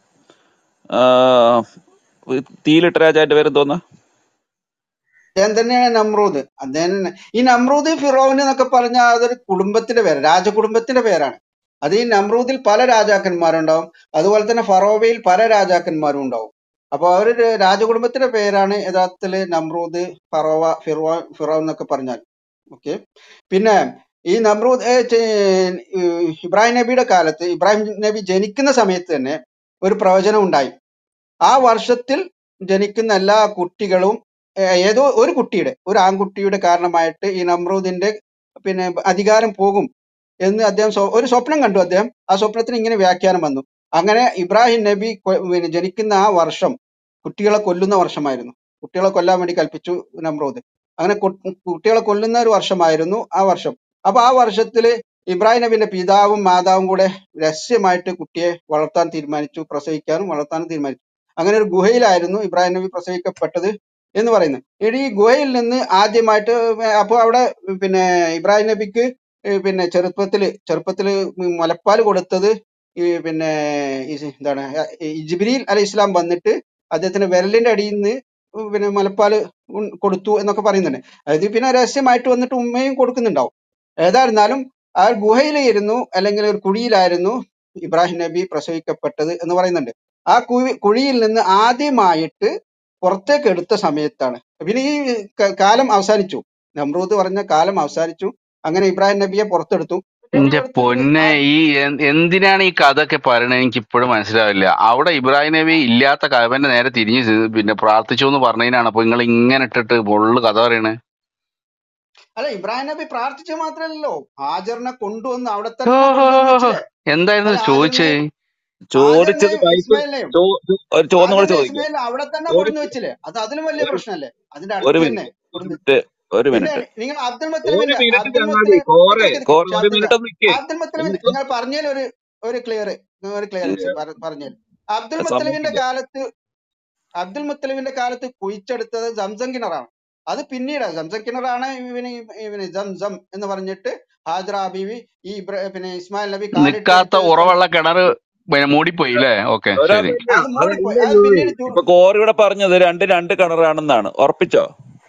ആ, തീയിലിട്ട രാജാവിന്റെ പേര് എന്തോന്ന് അദ്ദേഹം തന്നെയാണ് നമ്രൂദ് അദ്ദേഹം തന്നെ ഈ നമ്രൂദ് ഫിറോവിന് എന്നൊക്കെ പറഞ്ഞാൽ അതൊരു കുടുംബത്തിന്റെ പേര് രാജകുടുംബത്തിന്റെ പേരാണ് അത് ഈ നമ്രൂദിൽ പല രാജാക്കന്മാരുണ്ടാവും അതുപോലെ തന്നെ ഫറോവയിൽ പല രാജാക്കന്മാരും ഉണ്ടാവും അപ്പൊ അവര് രാജകുടുംബത്തിന്റെ പേരാണ് യഥാർത്ഥത്തില് നമ്രൂദ് ഫറോവ ഫിറോ ഫിറോ എന്നൊക്കെ പറഞ്ഞാൽ ഓക്കെ പിന്നെ ഈ നമ്രൂദ് ഏ, ചെ- ഈ ഇബ്രാഹിം നബിയുടെ കാലത്ത് ഇബ്രാഹിം നബി ജനിക്കുന്ന സമയത്ത് തന്നെ ഒരു പ്രവചനം ഉണ്ടായി ആ വർഷത്തിൽ ജനിക്കുന്ന എല്ലാ കുട്ടികളും ഏ- ഏതോ ഒരു കുട്ടിയുടെ ഒരു ആൺകുട്ടിയുടെ കാരണമായിട്ട് ഈ നമ്രൂദിന്റെ പിന്നെ അധികാരം പോകും എന്ന് അദ്ദേഹം സ്വ- ഒരു സ്വപ്നം കണ്ടു അദ്ദേഹം ആ സ്വപ്നത്തിന് ഇങ്ങനെ വ്യാഖ്യാനം വന്നു അങ്ങനെ ഇബ്രാഹിം നബി കൊ- പിന്നെ ജനിക്കുന്ന ആ വർഷം കുട്ടികളെ കൊല്ലുന്ന വർഷമായിരുന്നു കുട്ടികളെ കൊല്ലാൻ വേണ്ടി കൽപ്പിച്ചു നമ്രൂദ് അങ്ങനെ കു- കുട്ടികളെ കൊല്ലുന്ന ഒരു വർഷമായിരുന്നു ആ വർഷം അപ്പൊ ആ വർഷത്തില് ഇബ്രാഹിം നബിന്റെ പിതാവും മാതാവും കൂടെ രഹസ്യമായിട്ട് കുട്ടിയെ വളർത്താൻ തീരുമാനിച്ചു പ്രസവിക്കാനും വളർത്താനും തീരുമാനിച്ചു അങ്ങനെ ഒരു ഗുഹയിലായിരുന്നു ഇബ്രാഹിം നബി പ്രസവിക്കപ്പെട്ടത് എന്ന് പറയുന്നത് ഇനി ഈ ഗുഹയിൽ നിന്ന് ആദ്യമായിട്ട് അപ്പൊ അവിടെ പിന്നെ ഇബ്രാഹിം നബിക്ക് ഈ പിന്നെ ചെറുപ്പത്തില് ചെറുപ്പത്തില് മുലപ്പാൽ കൊടുത്തത് ഈ പിന്നെ ഈ എന്താണ് ഈ ജിബ്രീൽ അലൈഹി ഇസ്ലാം വന്നിട്ട് അദ്ദേഹത്തിന്റെ വിരലിന്റെ അടിയിൽ നിന്ന് പിന്നെ മുലപ്പാല് ഉൺ- കൊടുത്തു എന്നൊക്കെ പറയുന്നുണ്ട് അതായത് പിന്നെ രഹസ്യമായിട്ട് വന്നിട്ട് ഉമ്മയും കൊടുക്കുന്നുണ്ടാവും ഏതായിരുന്നാലും ആ ഒരു ഗുഹയിലായിരുന്നു അല്ലെങ്കിൽ ഒരു കുഴിയിലായിരുന്നു ഇബ്രാഹിം നബി പ്രസവിക്കപ്പെട്ടത് എന്ന് പറയുന്നുണ്ട് ആ കുഴി കുഴിയിൽ നിന്ന് ആദ്യമായിട്ട് പുറത്തേക്ക് എടുത്ത സമയത്താണ് പിന്നെ ഈ ക- കാലം അവസാനിച്ചു നമ്രൂദ് പറഞ്ഞ കാലം അവസാനിച്ചു അങ്ങനെ ഇബ്രാഹിം നബിയെ പുറത്തെടുത്തു എന്റെ പുറത്തെടുത്തിട്ട് പൊന്നെ ആ ഈ എൻ- എന്തിനാണ് ഈ കഥയൊക്കെ പറയണത് എനിക്ക് ഇപ്പോഴും മനസ്സിലാവില്ല അവിടെ ഇബ്രാഹിം നബി ഇല്ലാത്ത കവന്റെ നേരെ തിരിഞ്ഞ് ചെ- പിന്നെ പ്രാർത്ഥിച്ചു എന്ന് പറഞ്ഞതിനാണ് അപ്പൊ നിങ്ങൾ ഇങ്ങനെ ഇട്ടിട്ട് പൊള്ളു കഥ പറയണേ അല്ല ഇബ്രാഹിം നബി പ്രാർത്ഥിച്ചത് മാത്രമല്ലല്ലോ ഹാജറിനെ കൊണ്ടുവന്ന് അവിടെ തന്നെ ഓഹോ കൊണ്ടുവന്ന് വെച്ചില്ലേ എന്തായിരുന്നു അല്ല ചോദിച്ചേ ഹാജറിനെയും ചോദിച്ചത് ഹാജറിനെയും ബൈബിൾ ഇസ്മായിലിനെയും ചോ- ചോ- ഒരു ചോദ്യം കൂടെ ഹാജറിനെയും ചോദിക്കും ഇസ്മായിലിനെ അവിടെ തന്നെ ഒരു കൊടുന്ന് വെച്ചില്ലേ അത് അതിലും വലിയ ഒരു പ്രശ്നമല്ലേ അതിന്റെ ഒരു അടുത്ത് മിനിറ്റ് തന്നെ ഒരു കൊടുന്ന് മിനിറ്റ് ഒരു പിന്നെ മിനിറ്റ് നിങ്ങൾ അബ്ദുൽ ഒരു മുത്തലിബിന്റെ മിനിറ്റ് അബ്ദുൽ ചങ്ങാതി മുത്തലിബ് കോറെ നിക്ക് നിക്ക് കോറെ ഒരു ഷാദിക്ക മിനിറ്റ് നിക്ക് അബ്ദുൽ മുത്തലിബ് ഒന്ന് നിങ്ങൾ പറഞ്ഞതിൽ ഒരു ഒരു ക്ലിയർ ഒരു ക്ലിയറൻസ് പറഞ്ഞു അബ്ദുൽ മുത്തലിബിന്റെ സമ്മതിക്കില്ല കാലത്ത് അബ്ദുൽ മുത്തലിബിന്റെ കാലത്ത് കുഴിച്ചെടുത്തത് സംസം കിണറാണ് അത് പിന്നീട് സംസം കിണറാണ് ഇവന് ഇവന് സംസം എന്ന് പറഞ്ഞിട്ട് ഹാജറ ബീവി ഈ ഇബ്ര- പിന്നെ ഇസ്മായിൽ നബി നിക്കാത്ത കാലിട്ടെടുത്ത് ഉറവെള്ള കിണറ് പിന്നെ മൂടിപ്പോയി അല്ലേ ഓക്കെ ശരി ഒരല്ല അത് മൂടിപ്പോയി അത് അതല്ലല്ലോ പിന്നീട് ചു- ഇപ്പൊ കോറിയുടെ പറഞ്ഞത് രണ്ട് രണ്ട് കിണറാണെന്നാണ് ഉറപ്പിച്ചോ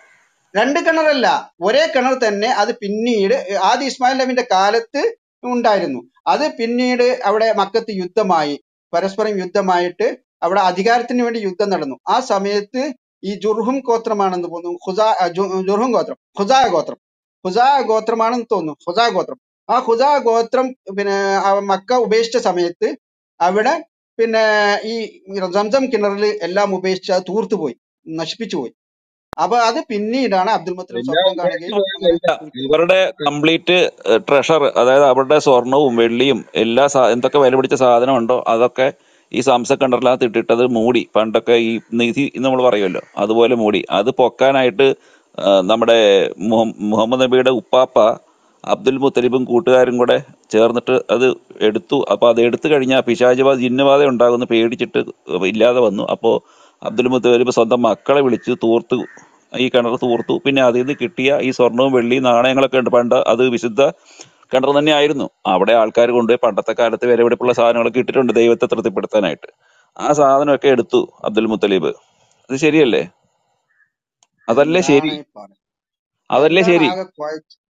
രണ്ട് കിണറല്ല ഒരേ കിണർ തന്നെ അത് പിന്നീട് ആദ്യ ഇസ്മായിൽ നബിന്റെ കാലത്ത് ഉണ്ടായിരുന്നു അത് പിന്നീട് അവിടെ മക്കത്ത് യുദ്ധമായി പരസ്പരം യുദ്ധമായിട്ട് അവിടെ അധികാരത്തിന് വേണ്ടി യുദ്ധം നടന്നു ആ സമയത്ത് ഈ ജുർഹും ഗോത്രമാണെന്ന് തോന്നുന്നു ഖുസാ ആ, ജു- ജുർഹും ഗോത്രം ഖുസാ ഗോത്രം ഖുസാ ഗോത്രമാണെന്ന് തോന്നുന്നു ഖുസാ ഗോത്രം ആ ഖുസാ ഗോത്രം പിന്നെ ആ മക്ക ഉപേക്ഷിച്ച സമയത്ത് അവിടെ പിന്നെ ഈ സംസം കിണറിൽ എല്ലാം ഉപേക്ഷിച്ച് അത് തൂർത്തുപോയി നശിപ്പിച്ചു പോയി അപ്പൊ അത് പിന്നീടാണ് അബ്ദുൽ മുത്തലിബ് എല്ലാം സ്വപ്നം കാണുകയും അങ്ങനെ ഉപേക്ഷിച്ച് പോയതല്ല കുഴിച്ചത് ഇവരുടെ കംപ്ലീറ്റ് ട്രഷർ അതായത് അവരുടെ സ്വർണവും വെള്ളിയും എല്ലാ സാ- എന്തൊക്കെ വില പിടിച്ച സാധനം ഉണ്ടോ അതൊക്കെ ഈ സംസ കണ്ടറിനകത്ത് ഇട്ടിട്ടത് മൂടി പണ്ടൊക്കെ ഈ നിധി നമ്മൾ പറയുമല്ലോ അതുപോലെ മൂടി അത് പൊക്കാനായിട്ട് ആ, നമ്മുടെ മുഹ- മുഹമ്മദ് നബിയുടെ ഉപ്പാപ്പ അബ്ദുൽ മുത്തലിബും കൂട്ടുകാരും കൂടെ ചേർന്നിട്ട് അത് എടുത്തു അപ്പൊ അത് എടുത്തു കഴിഞ്ഞാൽ പിശാചുബാധ ജിന്നുബാധ ഉണ്ടാകുന്ന പേടിച്ചിട്ട് ഇല്ലാതെ വന്നു അപ്പോ അബ്ദുൽ മുത്തലിബ് സ്വന്തം മക്കളെ വിളിച്ച് തൂർത്തു ഈ കിണർ തൂർത്തു പിന്നെ അതിൽ നിന്ന് കിട്ടിയ ഈ സ്വർണവും വെള്ളിയും നാണയങ്ങളൊക്കെ ഉണ്ട് പണ്ട് അത് വിശുദ്ധ കിണർ തന്നെ ആയിരുന്നു അവിടെ ആൾക്കാർ കൊണ്ടുപോയി പണ്ടത്തെ കാലത്ത് വിലപിടിപ്പുള്ള സാധനങ്ങളൊക്കെ ഇട്ടിട്ടുണ്ട് ദൈവത്തെ തൃപ്തിപ്പെടുത്താനായിട്ട് ആ സാധനമൊക്കെ എടുത്തു അബ്ദുൽ മുത്തലിബ് അത് ശരിയല്ലേ അതല്ലേ ശരി എന്താണ് ഈ പറയുന്നത് അതല്ലേ എന്താണ് ശരി ആകെ കുഴച്ച്